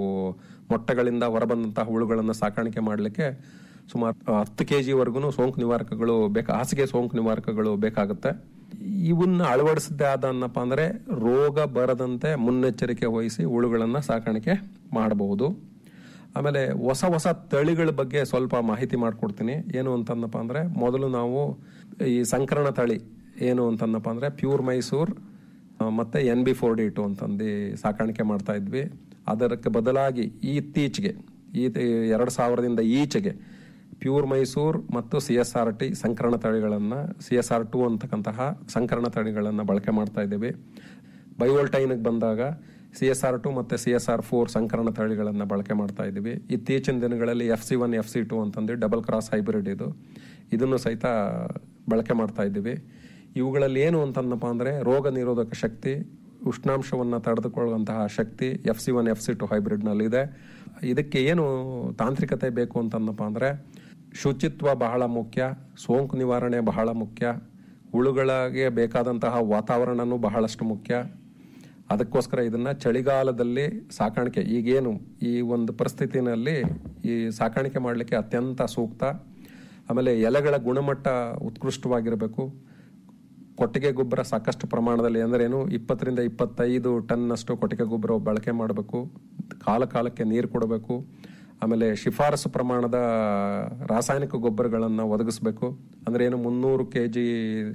ಮೊಟ್ಟೆಗಳಿಂದ ಹೊರಬಂದಂತಹ ಹುಳುಗಳನ್ನು ಸಾಕಾಣಿಕೆ ಮಾಡಲಿಕ್ಕೆ ಸುಮಾರು ಹತ್ತು ಕೆ ಜಿವರೆಗೂ ಸೋಂಕು ನಿವಾರಕಗಳು ಬೇಕಾ ಹಾಸಿಗೆ ಸೋಂಕು ನಿವಾರಕಗಳು ಬೇಕಾಗುತ್ತೆ ಇವನ್ನ ಅಳವಡಿಸದೇ ಆದನ್ನಪ್ಪ ಅಂದರೆ ರೋಗ ಬರದಂತೆ ಮುನ್ನೆಚ್ಚರಿಕೆ ವಹಿಸಿ ಹುಳುಗಳನ್ನು ಸಾಕಾಣಿಕೆ ಮಾಡಬಹುದು ಆಮೇಲೆ ಹೊಸ ಹೊಸ ತಳಿಗಳ ಬಗ್ಗೆ ಸ್ವಲ್ಪ ಮಾಹಿತಿ ಮಾಡಿಕೊಡ್ತೀನಿ ಏನು ಅಂತಂದಪ್ಪ ಅಂದರೆ ಮೊದಲು ನಾವು ಈ ಸಂಕರಣ ತಳಿ ಏನು ಅಂತಂದಪ್ಪ ಅಂದರೆ ಪ್ಯೂರ್ ಮೈಸೂರ್ ಆ, ಮತ್ತೆ N B four D two ಅಂತಂದು ಸಾಕಾಣಿಕೆ ಮಾಡ್ತಾ ಇದ್ವಿ ಅದಕ್ಕೆ ಬದಲಾಗಿ ಈ ಇತ್ತೀಚೆಗೆ ಈ ಎರಡು ಸಾವಿರದಿಂದ ಈಚೆಗೆ ಪ್ಯೂರ್ ಮೈಸೂರ್ ಮತ್ತು ಸಿ ಎಸ್ ಆರ್ ಟಿ ಸಂಕರಣ ತಳಿಗಳನ್ನು ಸಿ ಎಸ್ ಆರ್ ಟು ಅಂತಕ್ಕಂತಹ ಸಂಕರಣ ತಳಿಗಳನ್ನು ಬಳಕೆ ಮಾಡ್ತಾ ಇದ್ದೀವಿ ಬಯೋಲ್ಟೈನ್ಗೆ ಬಂದಾಗ ಸಿ ಎಸ್ ಆರ್ ಟು ಮತ್ತು ಸಿ ಎಸ್ ಆರ್ ಫೋರ್ ಸಂಕರಣ ತಳಿಗಳನ್ನು ಬಳಕೆ ಮಾಡ್ತಾ ಇದ್ದೀವಿ ಇತ್ತೀಚಿನ ದಿನಗಳಲ್ಲಿ F C one F C two ಅಂತಂದು ಡಬಲ್ ಕ್ರಾಸ್ ಹೈಬ್ರಿಡ್ ಇದು ಇದನ್ನು ಸಹಿತ ಬಳಕೆ ಮಾಡ್ತಾ ಇದ್ದೀವಿ ಇವುಗಳಲ್ಲಿ ಏನು ಅಂತಂದಪ್ಪ ಅಂದರೆ ರೋಗ ನಿರೋಧಕ ಶಕ್ತಿ ಉಷ್ಣಾಂಶವನ್ನು ತಡೆದುಕೊಳ್ಳುವಂತಹ ಶಕ್ತಿ F C one F C two ಹೈಬ್ರಿಡ್ನಲ್ಲಿದೆ ಇದಕ್ಕೆ ಏನು ತಾಂತ್ರಿಕತೆ ಬೇಕು ಅಂತಂದಪ್ಪ ಅಂದರೆ ಶುಚಿತ್ವ ಬಹಳ ಮುಖ್ಯ ಸೋಂಕು ನಿವಾರಣೆ ಬಹಳ ಮುಖ್ಯ ಹುಳುಗಳಿಗೆ ಬೇಕಾದಂತಹ ವಾತಾವರಣನೂ ಬಹಳಷ್ಟು ಮುಖ್ಯ ಅದಕ್ಕೋಸ್ಕರ ಇದನ್ನ ಚಳಿಗಾಲದಲ್ಲಿ ಸಾಕಾಣಿಕೆ ಈಗೇನು ಈ ಒಂದು ಪರಿಸ್ಥಿತಿನಲ್ಲಿ ಈ ಸಾಕಾಣಿಕೆ ಮಾಡಲಿಕ್ಕೆ ಅತ್ಯಂತ ಸೂಕ್ತ ಆಮೇಲೆ ಎಲೆಗಳ ಗುಣಮಟ್ಟ ಉತ್ಕೃಷ್ಟವಾಗಿರಬೇಕು ಕೊಟ್ಟಿಗೆ ಗೊಬ್ಬರ ಸಾಕಷ್ಟು ಪ್ರಮಾಣದಲ್ಲಿ ಅಂದ್ರೇನು ಇಪ್ಪತ್ತರಿಂದ ಇಪ್ಪತ್ತೈದು ಟನ್ನಷ್ಟು ಕೊಟ್ಟಿಗೆ ಗೊಬ್ಬರ ಬಳಕೆ ಮಾಡಬೇಕು ಕಾಲ ಕಾಲಕ್ಕೆ ನೀರು ಕೊಡಬೇಕು ಆಮೇಲೆ ಶಿಫಾರಸು ಪ್ರಮಾಣದ ರಾಸಾಯನಿಕ ಗೊಬ್ಬರಗಳನ್ನು ಒದಗಿಸ್ಬೇಕು ಅಂದ್ರೆ ಏನು ಮುನ್ನೂರು ಕೆ ಜಿ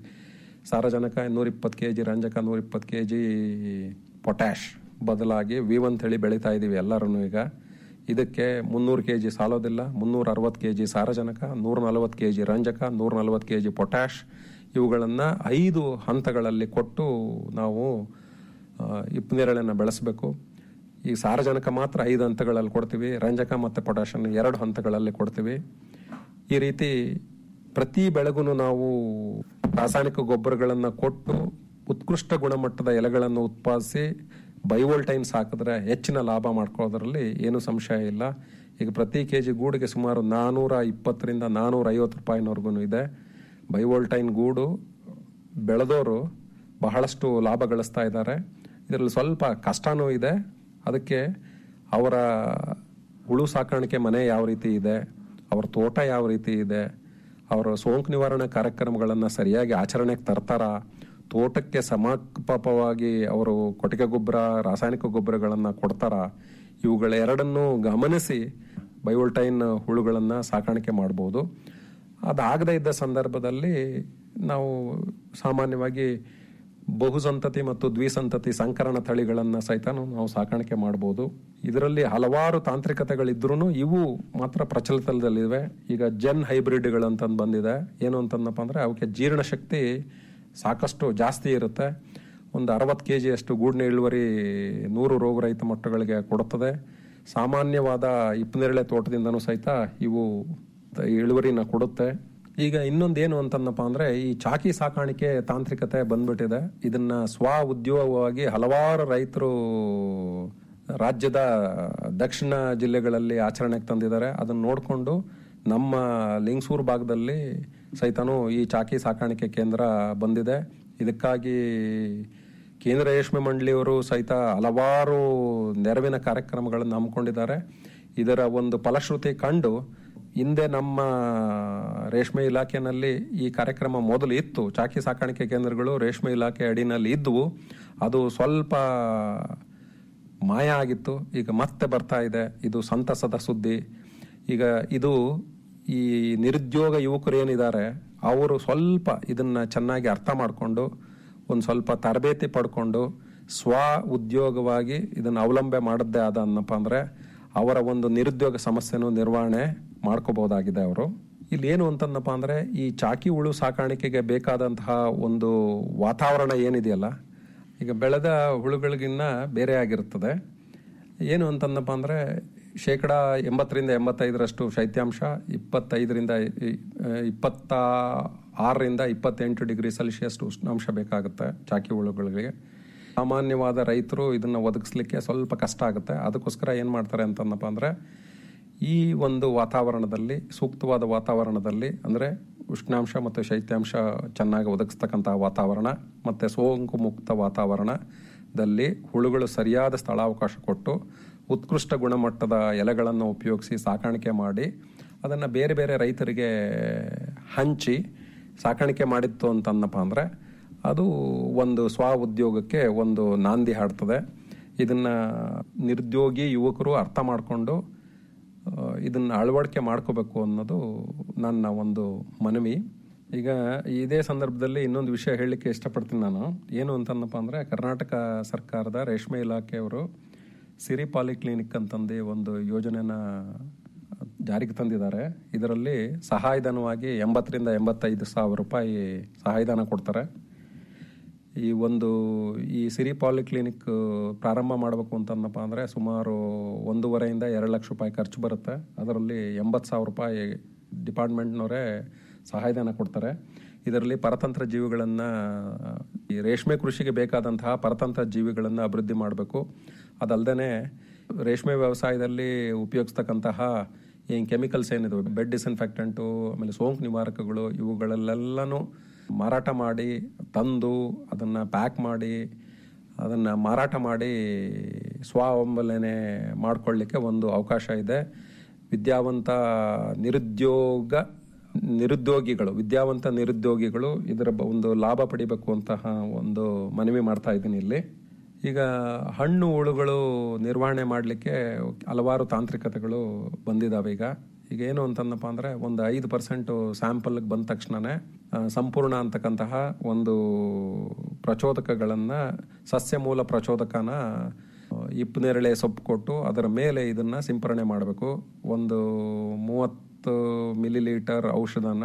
ಸಾರಜನಕ ನೂರಿಪ್ಪತ್ತು ಕೆ ಜಿ ರಂಜಕ ನೂರಿಪ್ಪತ್ತು ಕೆ ಜಿ ಪೊಟ್ಯಾಶ್ ಬದಲಾಗಿ ವಿ ಒನ್ ತಳಿ ಬೆಳೀತಾ ಇದ್ದೀವಿ ಎಲ್ಲರೂ ಈಗ ಇದಕ್ಕೆ ಮುನ್ನೂರು ಕೆ ಜಿ ಸಾಲೋದಿಲ್ಲ ಮುನ್ನೂರ ಅರವತ್ತು ಕೆ ಜಿ ಸಾರಜನಕ ನೂರ ನಲವತ್ತು ಕೆ ಜಿ ರಂಜಕ ನೂರ ನಲವತ್ತು ಕೆ ಜಿ ಪೊಟ್ಯಾಶ್ ಇವುಗಳನ್ನು ಐದು ಹಂತಗಳಲ್ಲಿ ಕೊಟ್ಟು ನಾವು ಆ, ಇಪ್ಪು ನೇರಳೆಯನ್ನು ಬೆಳೆಸಬೇಕು ಈ ಸಾರಜನಕ ಮಾತ್ರ ಐದು ಹಂತಗಳಲ್ಲಿ ಕೊಡ್ತೀವಿ ರಂಜಕ ಮತ್ತು ಪೊಟ್ಯಾಷನ್ನು ಎರಡು ಹಂತಗಳಲ್ಲಿ ಕೊಡ್ತೀವಿ ಈ ರೀತಿ ಪ್ರತಿ ಬೆಳೆಗೂ ನಾವು ರಾಸಾಯನಿಕ ಗೊಬ್ಬರಗಳನ್ನು ಕೊಟ್ಟು ಉತ್ಕೃಷ್ಟ ಗುಣಮಟ್ಟದ ಎಲೆಗಳನ್ನು ಉತ್ಪಾದಿಸಿ ಬೈವೋಲ್ಟೈನ್ಸ್ ಹಾಕಿದ್ರೆ ಹೆಚ್ಚಿನ ಲಾಭ ಮಾಡ್ಕೊಳ್ಳೋದ್ರಲ್ಲಿ ಏನು ಸಂಶಯ ಇಲ್ಲ ಈಗ ಪ್ರತಿ ಕೆ ಜಿ ಗೂಡಿಗೆ ಸುಮಾರು ನಾನೂರ ಇಪ್ಪತ್ತರಿಂದ ನಾನೂರ ಐವತ್ತು ರೂಪಾಯಿನವರೆಗೂ ಇದೆ ಬೈವೋಲ್ಟೈನ್ ಗೂಡು ಬೆಳೆದವರು ಬಹಳಷ್ಟು ಲಾಭ ಗಳಿಸ್ತಾ ಇದ್ದಾರೆ ಇದರಲ್ಲಿ ಸ್ವಲ್ಪ ಕಷ್ಟನೂ ಇದೆ ಅದಕ್ಕೆ ಅವರ ಹುಳು ಸಾಕಾಣಿಕೆ ಮನೆ ಯಾವ ರೀತಿ ಇದೆ ಅವ್ರ ತೋಟ ಯಾವ ರೀತಿ ಇದೆ ಅವರ ಸೋಂಕು ನಿವಾರಣೆ ಕಾರ್ಯಕ್ರಮಗಳನ್ನು ಸರಿಯಾಗಿ ಆಚರಣೆಗೆ ತರ್ತಾರ ತೋಟಕ್ಕೆ ಸಮರ್ಪಕವಾಗಿ ಅವರು ಕೊಟ್ಟಿಗೆ ಗೊಬ್ಬರ ರಾಸಾಯನಿಕ ಗೊಬ್ಬರಗಳನ್ನು ಕೊಡ್ತಾರ ಇವುಗಳೆರಡನ್ನೂ ಗಮನಿಸಿ ಬಯೋಲ್ಟೈನ್ ಹುಳುಗಳನ್ನು ಸಾಕಾಣಿಕೆ ಮಾಡ್ಬೋದು ಅದಾಗದೇ ಇದ್ದ ಸಂದರ್ಭದಲ್ಲಿ ನಾವು ಸಾಮಾನ್ಯವಾಗಿ ಬಹುಸಂತತಿ ಮತ್ತು ದ್ವಿಸಂತತಿ ಸಂಕರಣ ತಳಿಗಳನ್ನು ಸಹಿತ ನಾವು ಸಾಕಾಣಿಕೆ ಮಾಡ್ಬೋದು ಇದರಲ್ಲಿ ಹಲವಾರು ತಾಂತ್ರಿಕತೆಗಳಿದ್ರೂ ಇವು ಮಾತ್ರ ಪ್ರಚಲಿತದಲ್ಲಿವೆ ಈಗ ಜನ್ ಹೈಬ್ರಿಡ್ಗಳಂತಂದು ಬಂದಿದೆ ಏನು ಅಂತಂದಪ್ಪ ಅಂದರೆ ಅವಕ್ಕೆ ಜೀರ್ಣಶಕ್ತಿ ಸಾಕಷ್ಟು ಜಾಸ್ತಿ ಇರುತ್ತೆ ಒಂದು ಅರವತ್ತು ಕೆ ಜಿಯಷ್ಟು ಗೂಡಿನ ಇಳುವರಿ ನೂರು ರೋಗರಹಿತ ಮೊಟ್ಟೆಗಳಿಗೆ ಕೊಡುತ್ತದೆ ಸಾಮಾನ್ಯವಾದ ಇಪ್ಪನೇರಳೆ ತೋಟದಿಂದನೂ ಸಹಿತ ಇವು ಇಳುವರಿನ ಕೊಡುತ್ತೆ ಈಗ ಇನ್ನೊಂದೇನು ಅಂತಂದಪ್ಪ ಅಂದ್ರೆ ಈ ಚಾಕಿ ಸಾಕಾಣಿಕೆ ತಾಂತ್ರಿಕತೆ ಬಂದ್ಬಿಟ್ಟಿದೆ ಇದನ್ನ ಸ್ವ ಉದ್ಯೋಗವಾಗಿ ಹಲವಾರು ರೈತರು ರಾಜ್ಯದ ದಕ್ಷಿಣ ಜಿಲ್ಲೆಗಳಲ್ಲಿ ಆಚರಣೆಗೆ ತಂದಿದ್ದಾರೆ ಅದನ್ನ ನೋಡಿಕೊಂಡು ನಮ್ಮ ಲಿಂಗಸೂರು ಭಾಗದಲ್ಲಿ ಸಹಿತನೂ ಈ ಚಾಕಿ ಸಾಕಾಣಿಕೆ ಕೇಂದ್ರ ಬಂದಿದೆ ಇದಕ್ಕಾಗಿ ಕೇಂದ್ರ ರೇಷ್ಮೆ ಮಂಡಳಿಯವರು ಸಹಿತ ಹಲವಾರು ನೆರವಿನ ಕಾರ್ಯಕ್ರಮಗಳನ್ನು ಹಮ್ಮಿಕೊಂಡಿದ್ದಾರೆ ಇದರ ಒಂದು ಫಲಶ್ರುತಿ ಕಂಡು ಹಿಂದೆ ನಮ್ಮ ರೇಷ್ಮೆ ಇಲಾಖೆನಲ್ಲಿ ಈ ಕಾರ್ಯಕ್ರಮ ಮೊದಲು ಇತ್ತು ಚಾಕಿ ಸಾಕಾಣಿಕೆ ಕೇಂದ್ರಗಳು ರೇಷ್ಮೆ ಇಲಾಖೆ ಅಡಿನಲ್ಲಿ ಇದ್ದವು ಅದು ಸ್ವಲ್ಪ ಮಾಯ ಆಗಿತ್ತು ಈಗ ಮತ್ತೆ ಬರ್ತಾ ಇದೆ ಇದು ಸಂತಸದ ಸುದ್ದಿ ಈಗ ಇದು ಈ ನಿರುದ್ಯೋಗ ಯುವಕರು ಏನಿದ್ದಾರೆ ಅವರು ಸ್ವಲ್ಪ ಇದನ್ನ ಚೆನ್ನಾಗಿ ಅರ್ಥ ಮಾಡಿಕೊಂಡು ಒಂದು ಸ್ವಲ್ಪ ತರಬೇತಿ ಪಡ್ಕೊಂಡು ಸ್ವ ಉದ್ಯೋಗವಾಗಿ ಇದನ್ನು ಅವಲಂಬನೆ ಮಾಡದ್ದೇ ಆದ ಅನ್ನಪ್ಪ ಅಂದರೆ ಅವರ ಒಂದು ನಿರುದ್ಯೋಗ ಸಮಸ್ಯೆನೂ ನಿರ್ವಹಣೆ ಮಾಡ್ಕೋಬಹುದಾಗಿದೆ ಅವರು ಇಲ್ಲಿ ಏನು ಅಂತಂದಪ್ಪ ಅಂದರೆ ಈ ಚಾಕಿ ಹುಳು ಸಾಕಾಣಿಕೆಗೆ ಬೇಕಾದಂತಹ ಒಂದು ವಾತಾವರಣ ಏನಿದೆಯಲ್ಲ ಈಗ ಬೆಳೆದ ಹುಳುಗಳಿಗಿನ್ನ ಬೇರೆ ಆಗಿರುತ್ತದೆ ಏನು ಅಂತಂದಪ್ಪ ಅಂದರೆ ಶೇಕಡ ಎಂಬತ್ತರಿಂದ ಎಂಬತ್ತೈದರಷ್ಟು ಶೈತ್ಯಾಂಶ ಇಪ್ಪತ್ತೈದರಿಂದ ಇ- ಇಪ್ಪತ್ತ ಆರರಿಂದ ಇಪ್ಪತ್ತೆಂಟು ಡಿಗ್ರಿ ಸೆಲ್ಸಿಯಸ್ ಉಷ್ಣಾಂಶ ಬೇಕಾಗುತ್ತೆ ಚಾಕಿ ಹುಳುಗಳಿಗೆ ಸಾಮಾನ್ಯವಾದ ರೈತರು ಇದನ್ನು ಒದಗಿಸ್ಲಿಕ್ಕೆ ಸ್ವಲ್ಪ ಕಷ್ಟ ಆಗುತ್ತೆ ಅದಕ್ಕೋಸ್ಕರ ಏನು ಮಾಡ್ತಾರೆ ಅಂತಂದಪ್ಪ ಅಂದರೆ ಈ ಒಂದು ವಾತಾವರಣದಲ್ಲಿ ಸೂಕ್ತವಾದ ವಾತಾವರಣದಲ್ಲಿ ಅಂದರೆ ಉಷ್ಣಾಂಶ ಮತ್ತು ಶೈತ್ಯಾಂಶ ಚೆನ್ನಾಗಿ ಒದಗಿಸ್ತಕ್ಕಂಥ ವಾತಾವರಣ ಮತ್ತು ಸೋಂಕು ಮುಕ್ತ ವಾತಾವರಣದಲ್ಲಿ ಹುಳುಗಳು ಸರಿಯಾದ ಸ್ಥಳಾವಕಾಶ ಕೊಟ್ಟು ಉತ್ಕೃಷ್ಟ ಗುಣಮಟ್ಟದ ಎಲೆಗಳನ್ನು ಉಪಯೋಗಿಸಿ ಸಾಕಾಣಿಕೆ ಮಾಡಿ ಅದನ್ನು ಬೇರೆ ಬೇರೆ ರೈತರಿಗೆ ಹಂಚಿ ಸಾಕಾಣಿಕೆ ಮಾಡಿತ್ತು ಅಂತಂದಪ್ಪ ಅಂದರೆ ಅದು ಒಂದು ಸ್ವ ಉದ್ಯೋಗಕ್ಕೆ ಒಂದು ನಾಂದಿ ಹಾಡ್ತದೆ ಇದನ್ನು ನಿರುದ್ಯೋಗಿ ಯುವಕರು ಅರ್ಥ ಮಾಡಿಕೊಂಡು ಇದನ್ನು ಅಳವಡಿಕೆ ಮಾಡ್ಕೋಬೇಕು ಅನ್ನೋದು ನನ್ನ ಒಂದು ಮನವಿ ಈಗ ಇದೇ ಸಂದರ್ಭದಲ್ಲಿ ಇನ್ನೊಂದು ವಿಷಯ ಹೇಳಲಿಕ್ಕೆ ಇಷ್ಟಪಡ್ತೀನಿ ನಾನು ಏನು ಅಂತಂದಪ್ಪ ಅಂದರೆ ಕರ್ನಾಟಕ ಸರ್ಕಾರದ ರೇಷ್ಮೆ ಇಲಾಖೆಯವರು ಸಿರಿ ಪಾಲಿಕ್ಲಿನಿಕ್ ಅಂತಂದು ಒಂದು ಯೋಜನೆನ ಜಾರಿಗೆ ತಂದಿದ್ದಾರೆ ಇದರಲ್ಲಿ ಸಹಾಯಧನವಾಗಿ ಎಂಬತ್ತರಿಂದ ಎಂಬತ್ತೈದು ಸಾವಿರ ರೂಪಾಯಿ ಸಹಾಯಧನ ಕೊಡ್ತಾರೆ ಈ ಒಂದು ಈ ಸಿರಿ ಪಾಲಿಕ್ಲಿನಿಕ್ ಪ್ರಾರಂಭ ಮಾಡಬೇಕು ಅಂತಂದಪ್ಪ ಅಂದರೆ ಸುಮಾರು ಒಂದೂವರೆಯಿಂದ ಎರಡು ಲಕ್ಷ ರೂಪಾಯಿ ಖರ್ಚು ಬರುತ್ತೆ ಅದರಲ್ಲಿ ಎಂಬತ್ತು ಸಾವಿರ ರೂಪಾಯಿ ಡಿಪಾರ್ಟ್ಮೆಂಟ್ನವರೇ ಸಹಾಯಧನ ಕೊಡ್ತಾರೆ ಇದರಲ್ಲಿ ಪರತಂತ್ರ ಜೀವಿಗಳನ್ನು ಈ ರೇಷ್ಮೆ ಕೃಷಿಗೆ ಬೇಕಾದಂತಹ ಪರತಂತ್ರ ಜೀವಿಗಳನ್ನು ಅಭಿವೃದ್ಧಿ ಮಾಡಬೇಕು ಅದಲ್ಲದೆ ರೇಷ್ಮೆ ವ್ಯವಸಾಯದಲ್ಲಿ ಉಪಯೋಗಿಸ್ತಕ್ಕಂತಹ ಏನು ಕೆಮಿಕಲ್ಸ್ ಏನಿದೆ ಬೆಡ್ ಡಿಸ್ಇನ್ಫೆಕ್ಟೆಂಟು ಆಮೇಲೆ ಸೋಂಕು ನಿವಾರಕಗಳು ಇವುಗಳಲ್ಲೆಲ್ಲನೂ ಮಾರಾಟ ಮಾಡಿ ತಂದು ಅದನ್ನು ಪ್ಯಾಕ್ ಮಾಡಿ ಅದನ್ನು ಮಾರಾಟ ಮಾಡಿ ಸ್ವಾವಲಂಬನೆ ಮಾಡಿಕೊಳ್ಳಿಕ್ಕೆ ಒಂದು ಅವಕಾಶ ಇದೆ ವಿದ್ಯಾವಂತ ನಿರುದ್ಯೋಗ ನಿರುದ್ಯೋಗಿಗಳು ವಿದ್ಯಾವಂತ ನಿರುದ್ಯೋಗಿಗಳು ಇದರ ಬ- ಒಂದು ಲಾಭ ಪಡಿಬೇಕು ಅಂತಹ ಒಂದು ಮನವಿ ಮಾಡ್ತಾ ಇದ್ದೀನಿ ಇಲ್ಲಿ ಈಗ ಹಣ್ಣು ಹುಳುಗಳು ನಿರ್ವಹಣೆ ಮಾಡಲಿಕ್ಕೆ ಹಲವಾರು ತಾಂತ್ರಿಕತೆಗಳು ಬಂದಿದ್ದಾವೆ ಈಗ ಈಗ ಏನು ಅಂತಂದಪ್ಪ ಅಂದರೆ ಒಂದು ಐದು ಪರ್ಸೆಂಟು ಸ್ಯಾಂಪಲ್ಗೆ ಬಂದ ತಕ್ಷಣನೇ ಆ, ಸಂಪೂರ್ಣ ಅಂತಕ್ಕಂತಹ ಒಂದು ಪ್ರಚೋದಕಗಳನ್ನು ಸಸ್ಯ ಮೂಲ ಪ್ರಚೋದಕನ ಇಪ್ಪು ನೇರಳೆ ಸೊಪ್ಪು ಕೊಟ್ಟು ಅದರ ಮೇಲೆ ಇದನ್ನು ಸಿಂಪರಣೆ ಮಾಡಬೇಕು ಒಂದು ಮೂವತ್ತು ಮಿಲಿ ಲೀಟರ್ ಔಷಧನ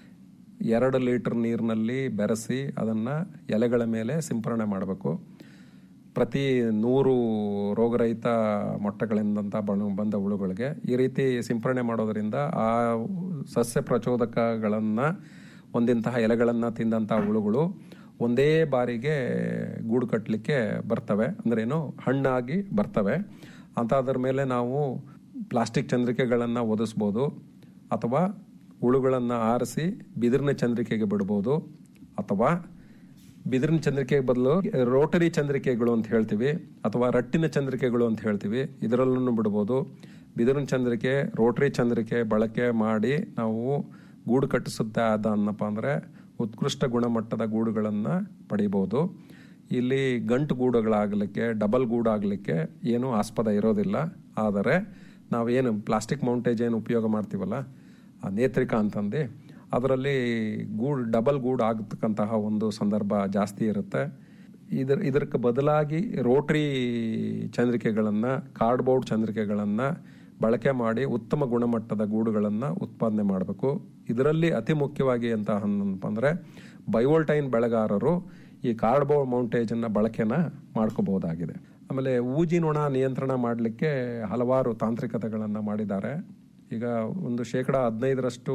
ಎರಡು ಲೀಟರ್ ನೀರಿನಲ್ಲಿ ಬೆರೆಸಿ ಅದನ್ನು ಎಲೆಗಳ ಮೇಲೆ ಸಿಂಪರಣೆ ಮಾಡಬೇಕು ಪ್ರತಿ ನೂರು ರೋಗರಹಿತ ಮೊಟ್ಟೆಗಳಿಂದಂತ ಬಣ ಬಂದ ಹುಳುಗಳಿಗೆ ಈ ರೀತಿ ಸಿಂಪರಣೆ ಮಾಡೋದರಿಂದ ಆ ಸಸ್ಯ ಪ್ರಚೋದಕಗಳನ್ನು ಹೊಂದಿಂತಹ ಎಲೆಗಳನ್ನು ತಿಂದಂಥ ಹುಳುಗಳು ಒಂದೇ ಬಾರಿಗೆ ಗೂಡು ಕಟ್ಟಲಿಕ್ಕೆ ಬರ್ತವೆ ಅಂದ್ರೇನು ಹಣ್ಣಾಗಿ ಬರ್ತವೆ ಅಂತ ಅದರ ಮೇಲೆ ನಾವು ಪ್ಲಾಸ್ಟಿಕ್ ಚಂದ್ರಿಕೆಗಳನ್ನು ಒದಿಸ್ಬೋದು ಅಥವಾ ಹುಳುಗಳನ್ನು ಆರಿಸಿ ಬಿದಿರಿನ ಚಂದ್ರಿಕೆಗೆ ಬಿಡ್ಬೋದು ಅಥವಾ ಬಿದಿರಿನ ಚಂದ್ರಿಕೆಗೆ ಬದಲು ರೋಟರಿ ಚಂದ್ರಿಕೆಗಳು ಅಂತ ಹೇಳ್ತೀವಿ ಅಥವಾ ರಟ್ಟಿನ ಚಂದ್ರಿಕೆಗಳು ಅಂತ ಹೇಳ್ತೀವಿ ಇದರಲ್ಲೂ ಬಿಡ್ಬೋದು ಬಿದಿರಿನ ಚಂದ್ರಿಕೆ ರೋಟರಿ ಚಂದ್ರಿಕೆ ಬಳಕೆ ಮಾಡಿ ನಾವು ಗೂಡು ಕಟ್ಟಿಸುತ್ತಾ ಆದ ಅನ್ನಪ್ಪ ಅಂದರೆ ಉತ್ಕೃಷ್ಟ ಗುಣಮಟ್ಟದ ಗೂಡುಗಳನ್ನು ಪಡಿಬೋದು ಇಲ್ಲಿ ಗಂಟು ಗೂಡುಗಳಾಗಲಿಕ್ಕೆ ಡಬಲ್ ಗೂಡಾಗಲಿಕ್ಕೆ ಏನೂ ಆಸ್ಪದ ಇರೋದಿಲ್ಲ ಆದರೆ ನಾವೇನು ಪ್ಲಾಸ್ಟಿಕ್ ಮೌಂಟೇಜ್ ಏನು ಉಪಯೋಗ ಮಾಡ್ತೀವಲ್ಲ ಆ ನೇತ್ರಿಕಾ ಅಂತಂದು ಅದರಲ್ಲಿ ಗೂಡು ಡಬಲ್ ಗೂಡು ಆಗತಕ್ಕಂತಹ ಒಂದು ಸಂದರ್ಭ ಜಾಸ್ತಿ ಇರುತ್ತೆ ಇದರ ಇದಕ್ಕೆ ಬದಲಾಗಿ ರೋಟ್ರಿ ಚಂದ್ರಿಕೆಗಳನ್ನು ಕಾರ್ಡ್ಬೋರ್ಡ್ ಚಂದ್ರಿಕೆಗಳನ್ನು ಬಳಕೆ ಮಾಡಿ ಉತ್ತಮ ಗುಣಮಟ್ಟದ ಗೂಡುಗಳನ್ನು ಉತ್ಪಾದನೆ ಮಾಡಬೇಕು ಇದರಲ್ಲಿ ಅತಿ ಮುಖ್ಯವಾಗಿ ಅಂತ ಅಂದಪ್ಪ ಅಂದರೆ ಬಯೋಲ್ಟೈನ್ ಬೆಳೆಗಾರರು ಈ ಕಾರ್ಡ್ಬೋರ್ಡ್ ಮೌಂಟೇಜನ್ನು ಬಳಕೆನ ಮಾಡ್ಕೋಬಹುದಾಗಿದೆ ಆಮೇಲೆ ಊಜಿ ನೊಣ ನಿಯಂತ್ರಣ ಮಾಡಲಿಕ್ಕೆ ಹಲವಾರು ತಾಂತ್ರಿಕತೆಗಳನ್ನು ಮಾಡಿದ್ದಾರೆ ಈಗ ಒಂದು ಶೇಕಡ ಹದಿನೈದರಷ್ಟು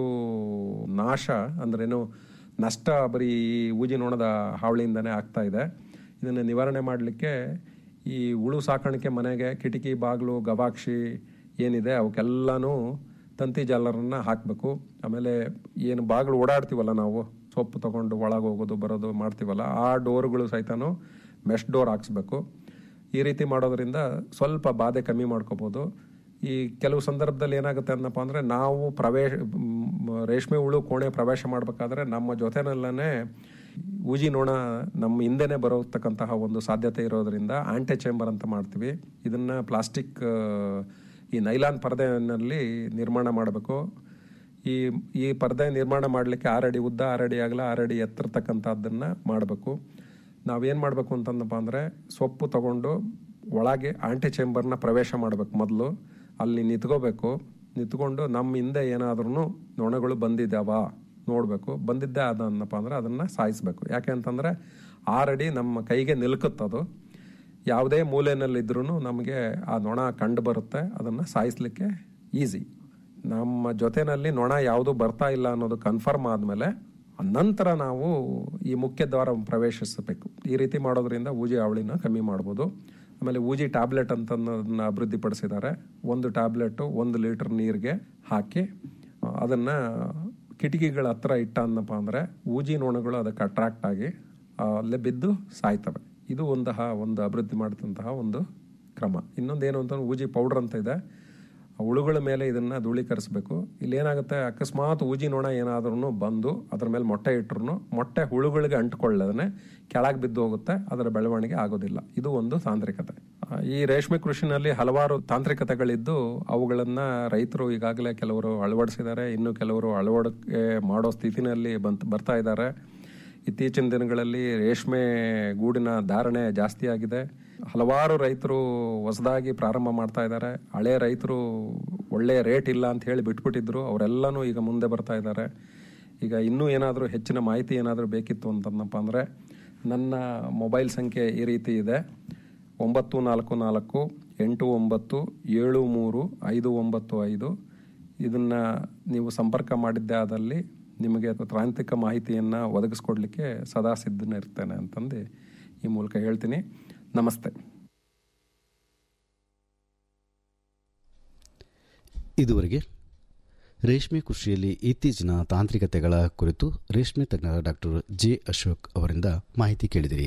ನಾಶ ಅಂದ್ರೇನು ನಷ್ಟ ಬರೀ ಈ ಊಜಿ ನೊಣದ ಹಾವಳಿಯಿಂದನೇ ಆಗ್ತಾ ಇದೆ ಇದನ್ನು ನಿವಾರಣೆ ಮಾಡಲಿಕ್ಕೆ ಈ ಹುಳು ಸಾಕಾಣಿಕೆ ಮನೆಗೆ ಕಿಟಕಿ ಬಾಗಿಲು ಗವಾಕ್ಷಿ ಏನಿದೆ ಅವಕ್ಕೆಲ್ಲನೂ ತಂತಿ ಜಾಲರನ್ನು ಹಾಕಬೇಕು ಆಮೇಲೆ ಏನು ಬಾಗಿಲು ಓಡಾಡ್ತೀವಲ್ಲ ನಾವು ಸೊಪ್ಪು ತಗೊಂಡು ಒಳಗೆ ಹೋಗೋದು ಬರೋದು ಮಾಡ್ತೀವಲ್ಲ ಆ ಡೋರ್ಗಳು ಸಹಿತನೂ ಮೆಶ್ ಡೋರ್ ಹಾಕ್ಸ್ಬೇಕು ಈ ರೀತಿ ಮಾಡೋದ್ರಿಂದ ಸ್ವಲ್ಪ ಬಾಧೆ ಕಮ್ಮಿ ಮಾಡ್ಕೋಬೋದು ಈ ಕೆಲವು ಸಂದರ್ಭದಲ್ಲಿ ಏನಾಗುತ್ತೆ ಅನ್ನಪ್ಪ ಅಂದರೆ ನಾವು ಪ್ರವೇಶ ಮ್, ರೇಷ್ಮೆ ಹುಳು ಕೋಣೆ ಪ್ರವೇಶ ಮಾಡಬೇಕಾದ್ರೆ ನಮ್ಮ ಜೊತೆನಲ್ಲೇ ಊಜಿ ನೋಣ ನಮ್ಮ ಹಿಂದೆನೆ ಬರತಕ್ಕಂತಹ ಒಂದು ಸಾಧ್ಯತೆ ಇರೋದ್ರಿಂದ ಆಂಟೆ ಚೇಂಬರ್ ಅಂತ ಮಾಡ್ತೀವಿ ಇದನ್ನ ಪ್ಲಾಸ್ಟಿಕ್ ಈ ನೈಲಾನ್ ಪರದೆಯಲ್ಲಿ ನಿರ್ಮಾಣ ಮಾಡಬೇಕು ಈ ಈ ಪರದೆ ನಿರ್ಮಾಣ ಮಾಡಲಿಕ್ಕೆ ಆರಡಿ ಉದ್ದ ಆರಡಿ ಆಗಲ ಆರಡಿ ಎತ್ತರತಕ್ಕಂಥದ್ದನ್ನು ಮಾಡಬೇಕು ನಾವೇನು ಮಾಡಬೇಕು ಅಂತಂದಪ್ಪ ಅಂದರೆ ಸೊಪ್ಪು ತಗೊಂಡು ಒಳಗೆ ಆಂಟಿ ಚೇಂಬರ್ನ ಪ್ರವೇಶ ಮಾಡಬೇಕು ಮೊದಲು ಅಲ್ಲಿ ನಿಂತ್ಕೋಬೇಕು ನಿಂತ್ಕೊಂಡು ನಮ್ಮ ಹಿಂದೆ ಏನಾದ್ರೂ ನೊಣಗಳು ಬಂದಿದ್ದಾವ ನೋಡಬೇಕು ಬಂದಿದ್ದೇ ಅದನ್ನಪ್ಪ ಅಂದರೆ ಅದನ್ನು ಸಾಯಿಸಬೇಕು ಯಾಕೆ ಅಂತಂದರೆ ಆರಡಿ ನಮ್ಮ ಕೈಗೆ ನಿಲ್ಕುತ್ತದು ಯಾವುದೇ ಮೂಲೆಯಲ್ಲಿದ್ರೂ ನಮಗೆ ಆ ನೊಣ ಕಂಡು ಬರುತ್ತೆ ಅದನ್ನು ಸಾಯಿಸಲಿಕ್ಕೆ ಈಸಿ ನಮ್ಮ ಜೊತೆನಲ್ಲಿ ನೊಣ ಯಾವುದು ಬರ್ತಾ ಇಲ್ಲ ಅನ್ನೋದು ಕನ್ಫರ್ಮ್ ಆದಮೇಲೆ ನಂತರ ನಾವು ಈ ಮುಖ್ಯ ದ್ವಾರ ಪ್ರವೇಶಿಸಬೇಕು ಈ ರೀತಿ ಮಾಡೋದ್ರಿಂದ ಊಜಿ ಅವಳಿನ ಕಮ್ಮಿ ಮಾಡ್ಬೋದು ಆಮೇಲೆ ಊಜಿ ಟ್ಯಾಬ್ಲೆಟ್ ಅಂತ ಅನ್ನೋದನ್ನ ಅಭಿವೃದ್ಧಿಪಡಿಸಿದ್ದಾರೆ ಒಂದು ಟ್ಯಾಬ್ಲೆಟು ಒಂದು ಲೀಟರ್ ನೀರಿಗೆ ಹಾಕಿ ಅದನ್ನು ಕಿಟಕಿಗಳ ಹತ್ರ ಇಟ್ಟ ಅನ್ನಪ್ಪ ಅಂದರೆ ಊಜಿ ನೊಣಗಳು ಅದಕ್ಕೆ ಅಟ್ರಾಕ್ಟ್ ಆಗಿ ಆ, ಅಲ್ಲೇ ಬಿದ್ದು ಸಾಯ್ತವೆ ಇದು ಒಂದಹ ಒಂದು ಅಭಿವೃದ್ಧಿ ಮಾಡಿದಂತಹ ಒಂದು ಕ್ರಮ ಇನ್ನೊಂದು ಏನು ಅಂತ ಊಜಿ ಪೌಡರ್ ಅಂತ ಇದೆ ಆ ಹುಳುಗಳ ಮೇಲೆ ಇದನ್ನ ಧೂಳೀಕರಿಸಬೇಕು ಇಲ್ಲಿ ಏನಾಗುತ್ತೆ ಅಕಸ್ಮಾತ್ ಊಜಿ ನೊಣ ಏನಾದ್ರೂ ಬಂದು ಅದ್ರ ಮೇಲೆ ಮೊಟ್ಟೆ ಇಟ್ರು ಮೊಟ್ಟೆ ಹುಳುಗಳಿಗೆ ಅಂಟ್ಕೊಳ್ಳದನೆ ಕೆಳಗೆ ಬಿದ್ದು ಹೋಗುತ್ತೆ ಅದರ ಬೆಳವಣಿಗೆ ಆಗೋದಿಲ್ಲ ಇದು ಒಂದು ತಾಂತ್ರಿಕತೆ ಆ, ಈ ರೇಷ್ಮೆ ಕೃಷಿನಲ್ಲಿ ಹಲವಾರು ತಾಂತ್ರಿಕತೆಗಳಿದ್ದು ಅವುಗಳನ್ನ ರೈತರು ಈಗಾಗಲೇ ಕೆಲವರು ಅಳವಡಿಸಿದ್ದಾರೆ ಇನ್ನು ಕೆಲವರು ಅಳವಡಿಕೆ ಮಾಡೋ ಸ್ಥಿತಿನಲ್ಲಿ ಬಂತ್ ಬರ್ತಾ ಇದ್ದಾರೆ ಇತ್ತೀಚಿನ ದಿನಗಳಲ್ಲಿ ರೇಷ್ಮೆ ಗೂಡಿನ ಧಾರಣೆ ಜಾಸ್ತಿ ಆಗಿದೆ ಹಲವಾರು ರೈತರು ಹೊಸದಾಗಿ ಪ್ರಾರಂಭ ಮಾಡ್ತಾ ಇದ್ದಾರೆ ಹಳೆ ರೈತರು ಒಳ್ಳೆಯ ರೇಟ್ ಇಲ್ಲ ಅಂತ ಹೇಳಿ ಬಿಟ್ಬಿಟ್ಟಿದ್ರು ಅವರೆಲ್ಲನೂ ಈಗ ಮುಂದೆ ಬರ್ತಾ ಇದ್ದಾರೆ ಈಗ ಇನ್ನೂ ಏನಾದರೂ ಹೆಚ್ಚಿನ ಮಾಹಿತಿ ಏನಾದರೂ ಬೇಕಿತ್ತು ಅಂತಂದಪ್ಪ ಅಂದರೆ ನನ್ನ ಮೊಬೈಲ್ ಸಂಖ್ಯೆ ಈ ರೀತಿ ಇದೆ ಒಂಬತ್ತು ನಾಲ್ಕು ನಾಲ್ಕು ಎಂಟು ಒಂಬತ್ತು ಏಳು ಮೂರು ಐದು ಒಂಬತ್ತು ಐದು ಇದನ್ನು ನೀವು ಸಂಪರ್ಕ ಮಾಡಿದ್ದೇ ಆದಲ್ಲಿ ನಿಮಗೆ ತಾಂತ್ರಿಕ ಮಾಹಿತಿಯನ್ನು ಒದಗಿಸ್ಕೊಡ್ಲಿಕ್ಕೆ ಸದಾ ಸಿದ್ಧನಿರ್ತೇನೆ ಅಂತಂದು ಈ ಮೂಲಕ ಹೇಳ್ತೀನಿ ನಮಸ್ತೆ ಇದುವರೆಗೆ ರೇಷ್ಮೆ ಕೃಷಿಯಲ್ಲಿ ಇತ್ತೀಚಿನ ತಾಂತ್ರಿಕತೆಗಳ ಕುರಿತು ರೇಷ್ಮೆ ತಜ್ಞರ ಡಾಕ್ಟರ್ ಜೆ ಅಶೋಕ್ ಅವರಿಂದ ಮಾಹಿತಿ ಕೇಳಿದಿರಿ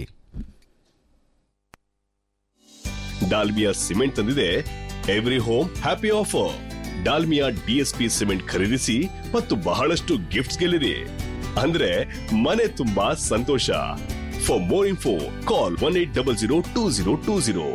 ಡಾಲ್ಮಿಯಾ ಸಿಮೆಂಟ್ ತಂದಿದೆ every home happy offer Dalmia DSP cement ಖರೀದಿಸಿ ಮತ್ತು ಬಹಳಷ್ಟು ಗಿಫ್ಟ್ಸ್ ಗೆಲ್ಲಿರಿ ಅಂದ್ರೆ ಮನೆ ತುಂಬಾ ಸಂತೋಷ for more info call one eight double zero two zero two zero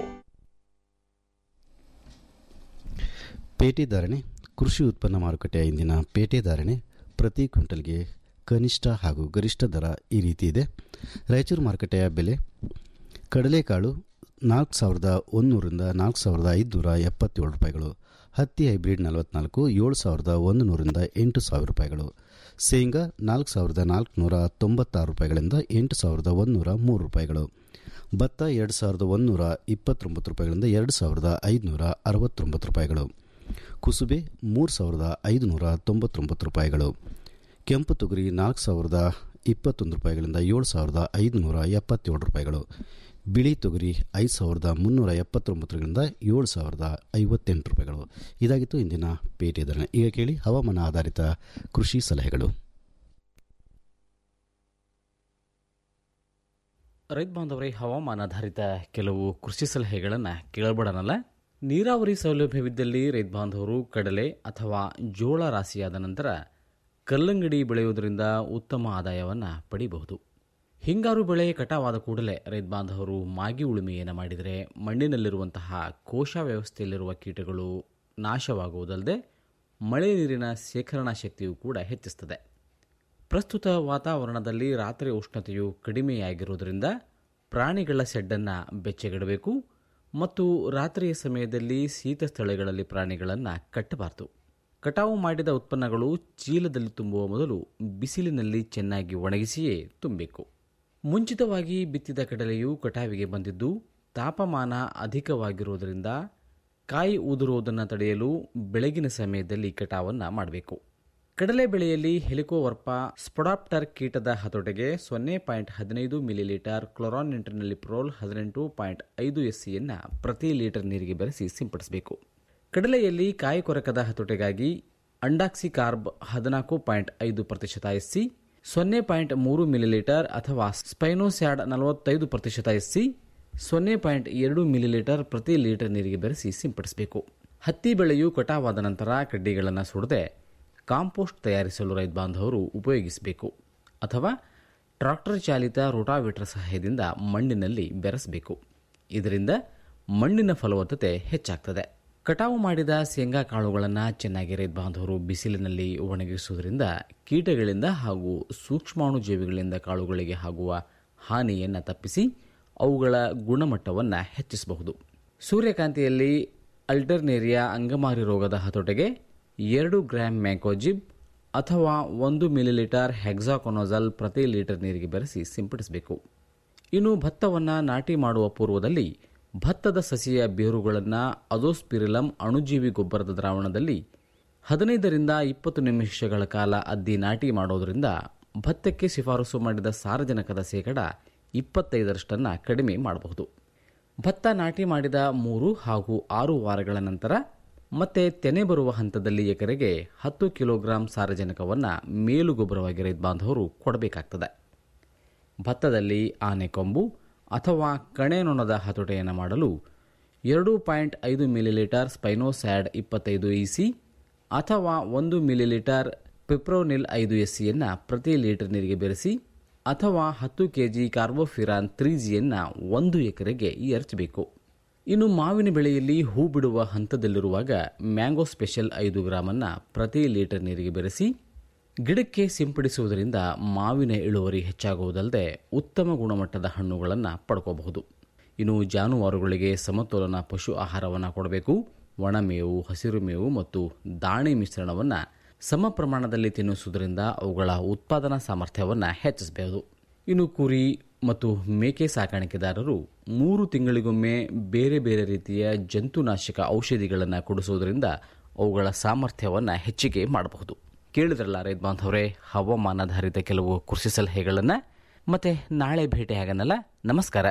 ಪೇಟೆ ಧಾರಣೆ ಕೃಷಿ ಉತ್ಪನ್ನ ಮಾರುಕಟ್ಟೆಯ ಇಂದಿನ ಪೇಟೆ ಧಾರಣೆ ಪ್ರತಿ ಕ್ವಿಂಟಲ್ಗೆ ಕನಿಷ್ಠ ಹಾಗೂ ಗರಿಷ್ಠ ದರ ಈ ರೀತಿ ಇದೆ ರಾಯಚೂರು ಮಾರುಕಟ್ಟೆಯ ಬೆಲೆ ಕಡಲೆಕಾಳು ನಾಲ್ಕು ಸಾವಿರದ ಒಂದೂರಿಂದ ನಾಲ್ಕು ಸಾವಿರದ ಐದುನೂರ ಎಪ್ಪತ್ತೇಳು ರೂಪಾಯಿಗಳು ಹತ್ತಿ ಹೈಬ್ರಿಡ್ ನಲವತ್ನಾಲ್ಕು ಏಳು ಸಾವಿರದ ಒಂದು ನೂರಿಂದ ಎಂಟು ಸಾವಿರ ರೂಪಾಯಿಗಳು ಶೇಂಗಾ ನಾಲ್ಕು ಸಾವಿರದ ನಾಲ್ಕುನೂರ ತೊಂಬತ್ತಾರು ರೂಪಾಯಿಗಳಿಂದ ಎಂಟು ಸಾವಿರದ ಒಂದುನೂರ ಮೂರು ರೂಪಾಯಿಗಳು ಭತ್ತ ಎರಡು ಸಾವಿರದ ಒಂದುನೂರ ಇಪ್ಪತ್ತೊಂಬತ್ತು ರೂಪಾಯಿಗಳಿಂದ ಎರಡು ಸಾವಿರದ ಐದುನೂರ ಅರವತ್ತೊಂಬತ್ತು ರೂಪಾಯಿಗಳು ಕುಸುಬೆ ಮೂರು ಸಾವಿರದ ಐದುನೂರ ತೊಂಬತ್ತೊಂಬತ್ತು ರೂಪಾಯಿಗಳು ಕೆಂಪು ತೊಗರಿ ನಾಲ್ಕು ಸಾವಿರದ ಇಪ್ಪತ್ತೊಂದು ರೂಪಾಯಿಗಳಿಂದ ಏಳು ಸಾವಿರದ ಐದುನೂರ ಎಪ್ಪತ್ತೇಳು ರೂಪಾಯಿಗಳು ಬಿಳಿ ತೊಗರಿ ಐದು ಸಾವಿರದ ಮುನ್ನೂರ ಎಪ್ಪತ್ತೊಂಬತ್ತರಿಂದ ಏಳು ಸಾವಿರದ ಐವತ್ತೆಂಟು ರೂಪಾಯಿಗಳು ಇದಾಗಿತ್ತು ಇಂದಿನ ಪೇಟೆ ಧರಣೆ ಈಗ ಕೇಳಿ ಹವಾಮಾನ ಆಧಾರಿತ ಕೃಷಿ ಸಲಹೆಗಳು ರೈತ ಬಾಂಧವರೇ ಹವಾಮಾನಾಧಾರಿತ ಕೆಲವು ಕೃಷಿ ಸಲಹೆಗಳನ್ನು ಕೇಳಬೇಡನಲ್ಲ ನೀರಾವರಿ ಸೌಲಭ್ಯವಿದ್ದಲ್ಲಿ ರೈತ ಬಾಂಧವರು ಕಡಲೆ ಅಥವಾ ಜೋಳ ರಾಶಿಯಾದ ನಂತರ ಕಲ್ಲಂಗಡಿ ಬೆಳೆಯುವುದರಿಂದ ಉತ್ತಮ ಆದಾಯವನ್ನು ಪಡೆಯಬಹುದು ಹಿಂಗಾರು ಬೆಳೆ ಕಟಾವಾದ ಕೂಡಲೇ ರೈತ ಬಾಂಧವರು ಮಾಗಿ ಉಳುಮೆಯನ್ನು ಮಾಡಿದರೆ ಮಣ್ಣಿನಲ್ಲಿರುವಂತಹ ಕೋಶ ವ್ಯವಸ್ಥೆಯಲ್ಲಿರುವ ಕೀಟಗಳು ನಾಶವಾಗುವುದಲ್ಲದೆ ಮಳೆ ನೀರಿನ ಶೇಖರಣಾ ಶಕ್ತಿಯು ಕೂಡ ಹೆಚ್ಚಿಸುತ್ತದೆ ಪ್ರಸ್ತುತ ವಾತಾವರಣದಲ್ಲಿ ರಾತ್ರಿ ಉಷ್ಣತೆಯು ಕಡಿಮೆಯಾಗಿರುವುದರಿಂದ ಪ್ರಾಣಿಗಳ ಶೆಡ್ಡನ್ನು ಬೆಚ್ಚಗಿಡಬೇಕು ಮತ್ತು ರಾತ್ರಿಯ ಸಮಯದಲ್ಲಿ ಶೀತ ಸ್ಥಳಗಳಲ್ಲಿ ಪ್ರಾಣಿಗಳನ್ನು ಕಟ್ಟಬಾರದು ಕಟಾವು ಮಾಡಿದ ಉತ್ಪನ್ನಗಳು ಚೀಲದಲ್ಲಿ ತುಂಬುವ ಮೊದಲು ಬಿಸಿಲಿನಲ್ಲಿ ಚೆನ್ನಾಗಿ ಒಣಗಿಸಿಯೇ ತುಂಬಬೇಕು ಮುಂಚಿತವಾಗಿ ಬಿತ್ತಿದ ಕಡಲೆಯು ಕಟಾವಿಗೆ ಬಂದಿದ್ದು ತಾಪಮಾನ ಅಧಿಕವಾಗಿರುವುದರಿಂದ ಕಾಯಿ ಉದುರುವುದನ್ನು ತಡೆಯಲು ಬೆಳಗಿನ ಸಮಯದಲ್ಲಿ ಕಟಾವನ್ನು ಮಾಡಬೇಕು ಕಡಲೆ ಬೆಳೆಯಲ್ಲಿ ಹೆಲಿಕೋವರ್ಪ ಸ್ಪೊಡಾಪ್ಟರ್ ಕೀಟದ ಹತೋಟೆಗೆ ಸೊನ್ನೆ ಪಾಯಿಂಟ್ ಹದಿನೈದು ಮಿಲಿಲೀಟರ್ ಕ್ಲೊರಾನ್ ಪ್ರೋಲ್ ಹದಿನೆಂಟು ಪಾಯಿಂಟ್ ಐದು ಎಸ್ಸಿಯನ್ನು ಪ್ರತಿ ಲೀಟರ್ ನೀರಿಗೆ ಬೆರೆಸಿ ಸಿಂಪಡಿಸಬೇಕು ಕಡಲೆಯಲ್ಲಿ ಕಾಯಿ ಕೊರಕದ ಹತೋಟೆಗಾಗಿ ಅಂಡಾಕ್ಸಿ ಕಾರ್ಬ್ ಹದಿನಾಲ್ಕು ಪಾಯಿಂಟ್ ಐದು ಪ್ರತಿಶತ ಎಸ್ಸಿ ಸೊನ್ನೆ ಪಾಯಿಂಟ್ ಮೂರು ಮಿಲಿಲೀಟರ್ ಅಥವಾ ಸ್ಪೈನೋಸ್ಯಾಡ್ ನಲವತ್ತೈದು ಪ್ರತಿಶತ ಎಸ್ಸಿ ಸೊನ್ನೆ ಪಾಯಿಂಟ್ ಎರಡು ಮಿಲಿಲೀಟರ್ ಪ್ರತಿ ಲೀಟರ್ ನೀರಿಗೆ ಬೆರೆಸಿ ಸಿಂಪಡಿಸಬೇಕು ಹತ್ತಿ ಬೆಳೆಯು ಕಟಾವಾದ ನಂತರ ಕಡ್ಡಿಗಳನ್ನು ಸುಡದೆ ಕಾಂಪೋಸ್ಟ್ ತಯಾರಿಸಲು ರೈತ ಬಾಂಧವರು ಉಪಯೋಗಿಸಬೇಕು ಅಥವಾ ಟ್ರಾಕ್ಟರ್ ಚಾಲಿತ ರೋಟಾವೇಟರ್ ಸಹಾಯದಿಂದ ಮಣ್ಣಿನಲ್ಲಿ ಬೆರೆಸಬೇಕು ಇದರಿಂದ ಮಣ್ಣಿನ ಫಲವತ್ತತೆ ಹೆಚ್ಚಾಗ್ತದೆ ಕಟಾವು ಮಾಡಿದ ಶೇಂಗಾ ಕಾಳುಗಳನ್ನು ಚೆನ್ನಾಗಿ ರೈತ ಬಾಂಧವರು ಬಿಸಿಲಿನಲ್ಲಿ ಒಣಗಿಸುವುದರಿಂದ ಕೀಟಗಳಿಂದ ಹಾಗೂ ಸೂಕ್ಷ್ಮಾಣುಜೀವಿಗಳಿಂದ ಕಾಳುಗಳಿಗೆ ಆಗುವ ಹಾನಿಯನ್ನು ತಪ್ಪಿಸಿ ಅವುಗಳ ಗುಣಮಟ್ಟವನ್ನು ಹೆಚ್ಚಿಸಬಹುದು ಸೂರ್ಯಕಾಂತಿಯಲ್ಲಿ ಅಲ್ಟರ್ನೇರಿಯಾ ಅಂಗಮಾರಿ ರೋಗದ ಹತೋಟೆಗೆ ಎರಡು ಗ್ರಾಂ ಮ್ಯಾಂಕೋಜಿಬ್ ಅಥವಾ ಒಂದು ಮಿಲಿಲೀಟರ್ ಹೆಕ್ಸಾಕೊನೋಜಲ್ ಪ್ರತಿ ಲೀಟರ್ ನೀರಿಗೆ ಬೆರೆಸಿ ಸಿಂಪಡಿಸಬೇಕು ಇನ್ನು ಭತ್ತವನ್ನು ನಾಟಿ ಮಾಡುವ ಪೂರ್ವದಲ್ಲಿ ಭತ್ತದ ಸಸಿಯ ಬೇರುಗಳನ್ನು ಅಜೋಸ್ಪಿರಿಲಂ ಅಣುಜೀವಿ ಗೊಬ್ಬರದ ದ್ರಾವಣದಲ್ಲಿ ಹದಿನೈದರಿಂದ ಇಪ್ಪತ್ತು ನಿಮಿಷಗಳ ಕಾಲ ಅದ್ದಿ ನಾಟಿ ಮಾಡೋದರಿಂದ ಭತ್ತಕ್ಕೆ ಶಿಫಾರಸು ಮಾಡಿದ ಸಾರಜನಕದ ಶೇಕಡ ಇಪ್ಪತ್ತೈದರಷ್ಟನ್ನು ಕಡಿಮೆ ಮಾಡಬಹುದು ಭತ್ತ ನಾಟಿ ಮಾಡಿದ ಮೂರು ಹಾಗೂ ಆರು ವಾರಗಳ ನಂತರ ಮತ್ತೆ ತೆನೆ ಬರುವ ಹಂತದಲ್ಲಿ ಎಕರೆಗೆ ಹತ್ತು ಕಿಲೋಗ್ರಾಂ ಸಾರಜನಕವನ್ನು ಮೇಲು ಗೊಬ್ಬರವಾಗಿ ರೈತ ಬಾಂಧವರು ಕೊಡಬೇಕಾಗ್ತದೆ ಭತ್ತದಲ್ಲಿ ಆನೆಕೊಂಬು ಅಥವಾ ಕಣೆನೊಣದ ಹತೋಟೆಯನ್ನು ಮಾಡಲು ಎರಡು ಪಾಯಿಂಟ್ ಐದು ಮಿಲಿಲೀಟರ್ ಸ್ಪೈನೋಸ್ಯಾಡ್ ಇಪ್ಪತ್ತೈದು ಇಸಿ ಅಥವಾ ಒಂದು ಮಿಲಿಲೀಟರ್ ಪಿಪ್ರೋನಿಲ್ ಐದು ಎಸ್ಸಿಯನ್ನು ಪ್ರತಿ ಲೀಟರ್ ನೀರಿಗೆ ಬೆರೆಸಿ ಅಥವಾ ಹತ್ತು ಕೆಜಿ ಕಾರ್ಬೋಫಿರಾನ್ ತ್ರೀ ಜಿಯನ್ನು ಒಂದು ಎಕರೆಗೆ ಎರಚಬೇಕು ಇನ್ನು ಮಾವಿನ ಬೆಳೆಯಲ್ಲಿ ಹೂ ಬಿಡುವ ಹಂತದಲ್ಲಿರುವಾಗ ಮ್ಯಾಂಗೋ ಸ್ಪೆಷಲ್ ಐದು ಗ್ರಾಮನ್ನು ಪ್ರತಿ ಲೀಟರ್ ನೀರಿಗೆ ಬೆರೆಸಿ ಗಿಡಕ್ಕೆ ಸಿಂಪಡಿಸುವುದರಿಂದ ಮಾವಿನ ಇಳುವರಿ ಹೆಚ್ಚಾಗುವುದಲ್ಲದೆ ಉತ್ತಮ ಗುಣಮಟ್ಟದ ಹಣ್ಣುಗಳನ್ನು ಪಡ್ಕೋಬಹುದು ಇನ್ನು ಜಾನುವಾರುಗಳಿಗೆ ಸಮತೋಲನ ಪಶು ಆಹಾರವನ್ನು ಕೊಡಬೇಕು ಒಣಮೇವು ಹಸಿರು ಮೇವು ಮತ್ತು ದಾಣಿ ಮಿಶ್ರಣವನ್ನು ಸಮ ಪ್ರಮಾಣದಲ್ಲಿ ತಿನ್ನಿಸುವುದರಿಂದ ಅವುಗಳ ಉತ್ಪಾದನಾ ಸಾಮರ್ಥ್ಯವನ್ನು ಹೆಚ್ಚಿಸಬಹುದು ಇನ್ನು ಕುರಿ ಮತ್ತು ಮೇಕೆ ಸಾಕಾಣಿಕೆದಾರರು ಮೂರು ತಿಂಗಳಿಗೊಮ್ಮೆ ಬೇರೆ ಬೇರೆ ರೀತಿಯ ಜಂತುನಾಶಕ ಔಷಧಿಗಳನ್ನು ಕೊಡಿಸುವುದರಿಂದ ಅವುಗಳ ಸಾಮರ್ಥ್ಯವನ್ನು ಹೆಚ್ಚಿಗೆ ಮಾಡಬಹುದು ಕೇಳಿದ್ರಲ್ಲ ರೈತ ಬಾಂಧವರೇ ಹವಾಮಾನಾಧಾರಿತ ಕೆಲವು ಕೃಷಿ ಸಲಹೆಗಳನ್ನು ಮತ್ತೆ ನಾಳೆ ಭೇಟಿಯಾಗನಲ್ಲ ನಮಸ್ಕಾರ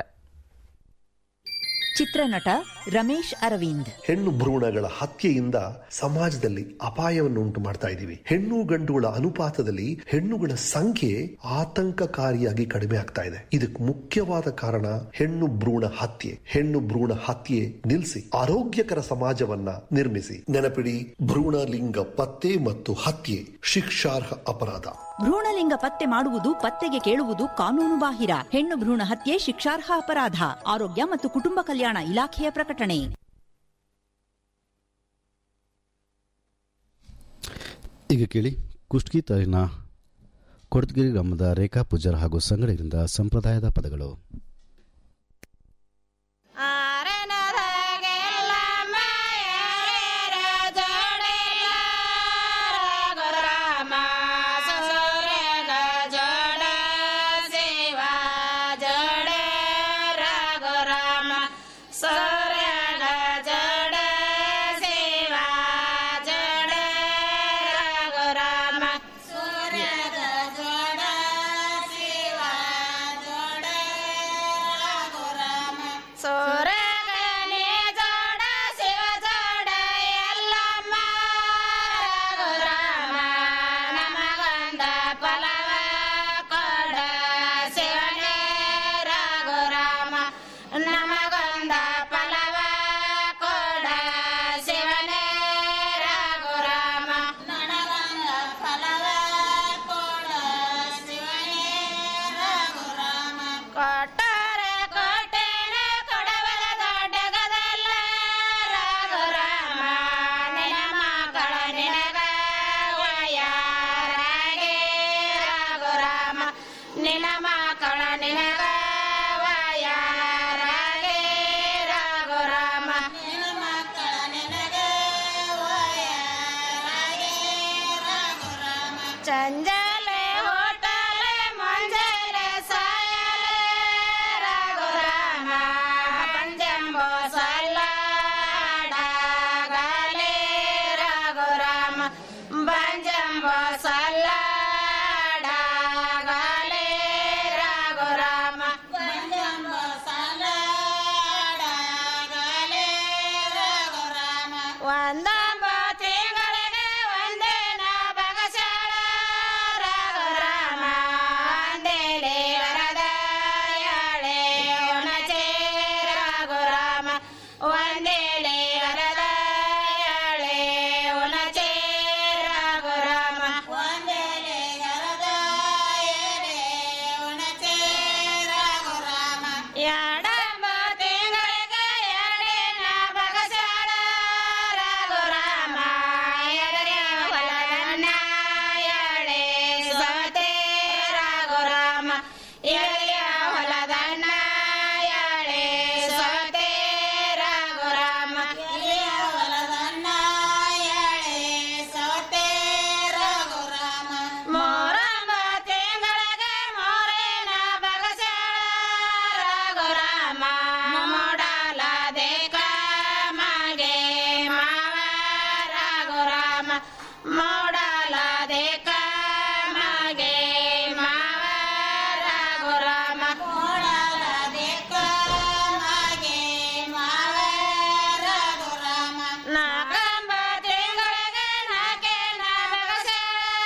ಚಿತ್ರನಟ ರಮೇಶ್ ಅರವಿಂದ್ ಹೆಣ್ಣು ಭ್ರೂಣಗಳ ಹತ್ಯೆಯಿಂದ ಸಮಾಜದಲ್ಲಿ ಅಪಾಯವನ್ನು ಉಂಟು ಮಾಡ್ತಾ ಇದ್ದೀವಿ ಹೆಣ್ಣು ಗಂಡುಗಳ ಅನುಪಾತದಲ್ಲಿ ಹೆಣ್ಣುಗಳ ಸಂಖ್ಯೆ ಆತಂಕಕಾರಿಯಾಗಿ ಕಡಿಮೆ ಆಗ್ತಾ ಇದೆ ಇದಕ್ಕೆ ಮುಖ್ಯವಾದ ಕಾರಣ ಹೆಣ್ಣು ಭ್ರೂಣ ಹತ್ಯೆ ಹೆಣ್ಣು ಭ್ರೂಣ ಹತ್ಯೆ ನಿಲ್ಲಿಸಿ ಆರೋಗ್ಯಕರ ಸಮಾಜವನ್ನ ನಿರ್ಮಿಸಿ ನೆನಪಿಡಿ ಭ್ರೂಣ ಲಿಂಗ ಪತ್ತೆ ಮತ್ತು ಹತ್ಯೆ ಶಿಕ್ಷಾರ್ಹ ಅಪರಾಧ ಭ್ರೂಣಲಿಂಗ ಪತ್ತೆ ಮಾಡುವುದು ಪತ್ತೆಗೆ ಕೇಳುವುದು ಕಾನೂನು ಬಾಹಿರ ಹೆಣ್ಣು ಭ್ರೂಣ ಹತ್ಯೆ ಶಿಕ್ಷಾರ್ಹ ಅಪರಾಧ ಆರೋಗ್ಯ ಮತ್ತು ಕುಟುಂಬ ಕಲ್ಯಾಣ ಇಲಾಖೆಯ ಪ್ರಕಟಣೆ ಈಗ ಕೇಳಿ ಕುಷ್ಟಗಿ ತಾಲೂಕಿನ ಕೊಡದಗಿರಿ ಗ್ರಾಮದ ರೇಖಾ ಪೂಜಾರ್ ಹಾಗೂ ಸಂಗಡಿಗರಿಂದ ಸಂಪ್ರದಾಯದ ಪದಗಳು ನಮಗೊಂದ ಫಲವ ಕೊಡ ಶಿವನೇ ರಘುರಾಮ ನನಗೊಂದ ಫಲವ ಕೊಡ ಶಿವನೇ ರಘುರಾಮ ಕೊಟ್ಟರೆ ಕೊಟ್ಟೇನೆ ಕೊಡವದ ದೊಡ್ಡಗದಲ್ಲ ರಘುರಾಮ ನಿನ ಮಕ್ಕಳ ನಿನಗ ವಯಾರಾಗೆ ರಘುರಾಮ ನಿನ ಮಕ್ಕಳ ನಿನಗ ವಯಾರಾಗೆ ರಘುರಾಮ ನಿನ ಮಕ್ಕಳ ನಿನಗ ವಯಾರಾಗೆ ರಘುರಾಮ ಚಂಜಲೆ ಹೋಟಲೆ ಮಂಜಲೆ ಸಾಯಲೆ ರಘುರಾಮ ಪಂಜಂಬೋ ಸಲ್ಲಾಡಾಗಲೆ ರಘುರಾಮ ಬಂಜಂಬೋ ಸಲ್ಲಾ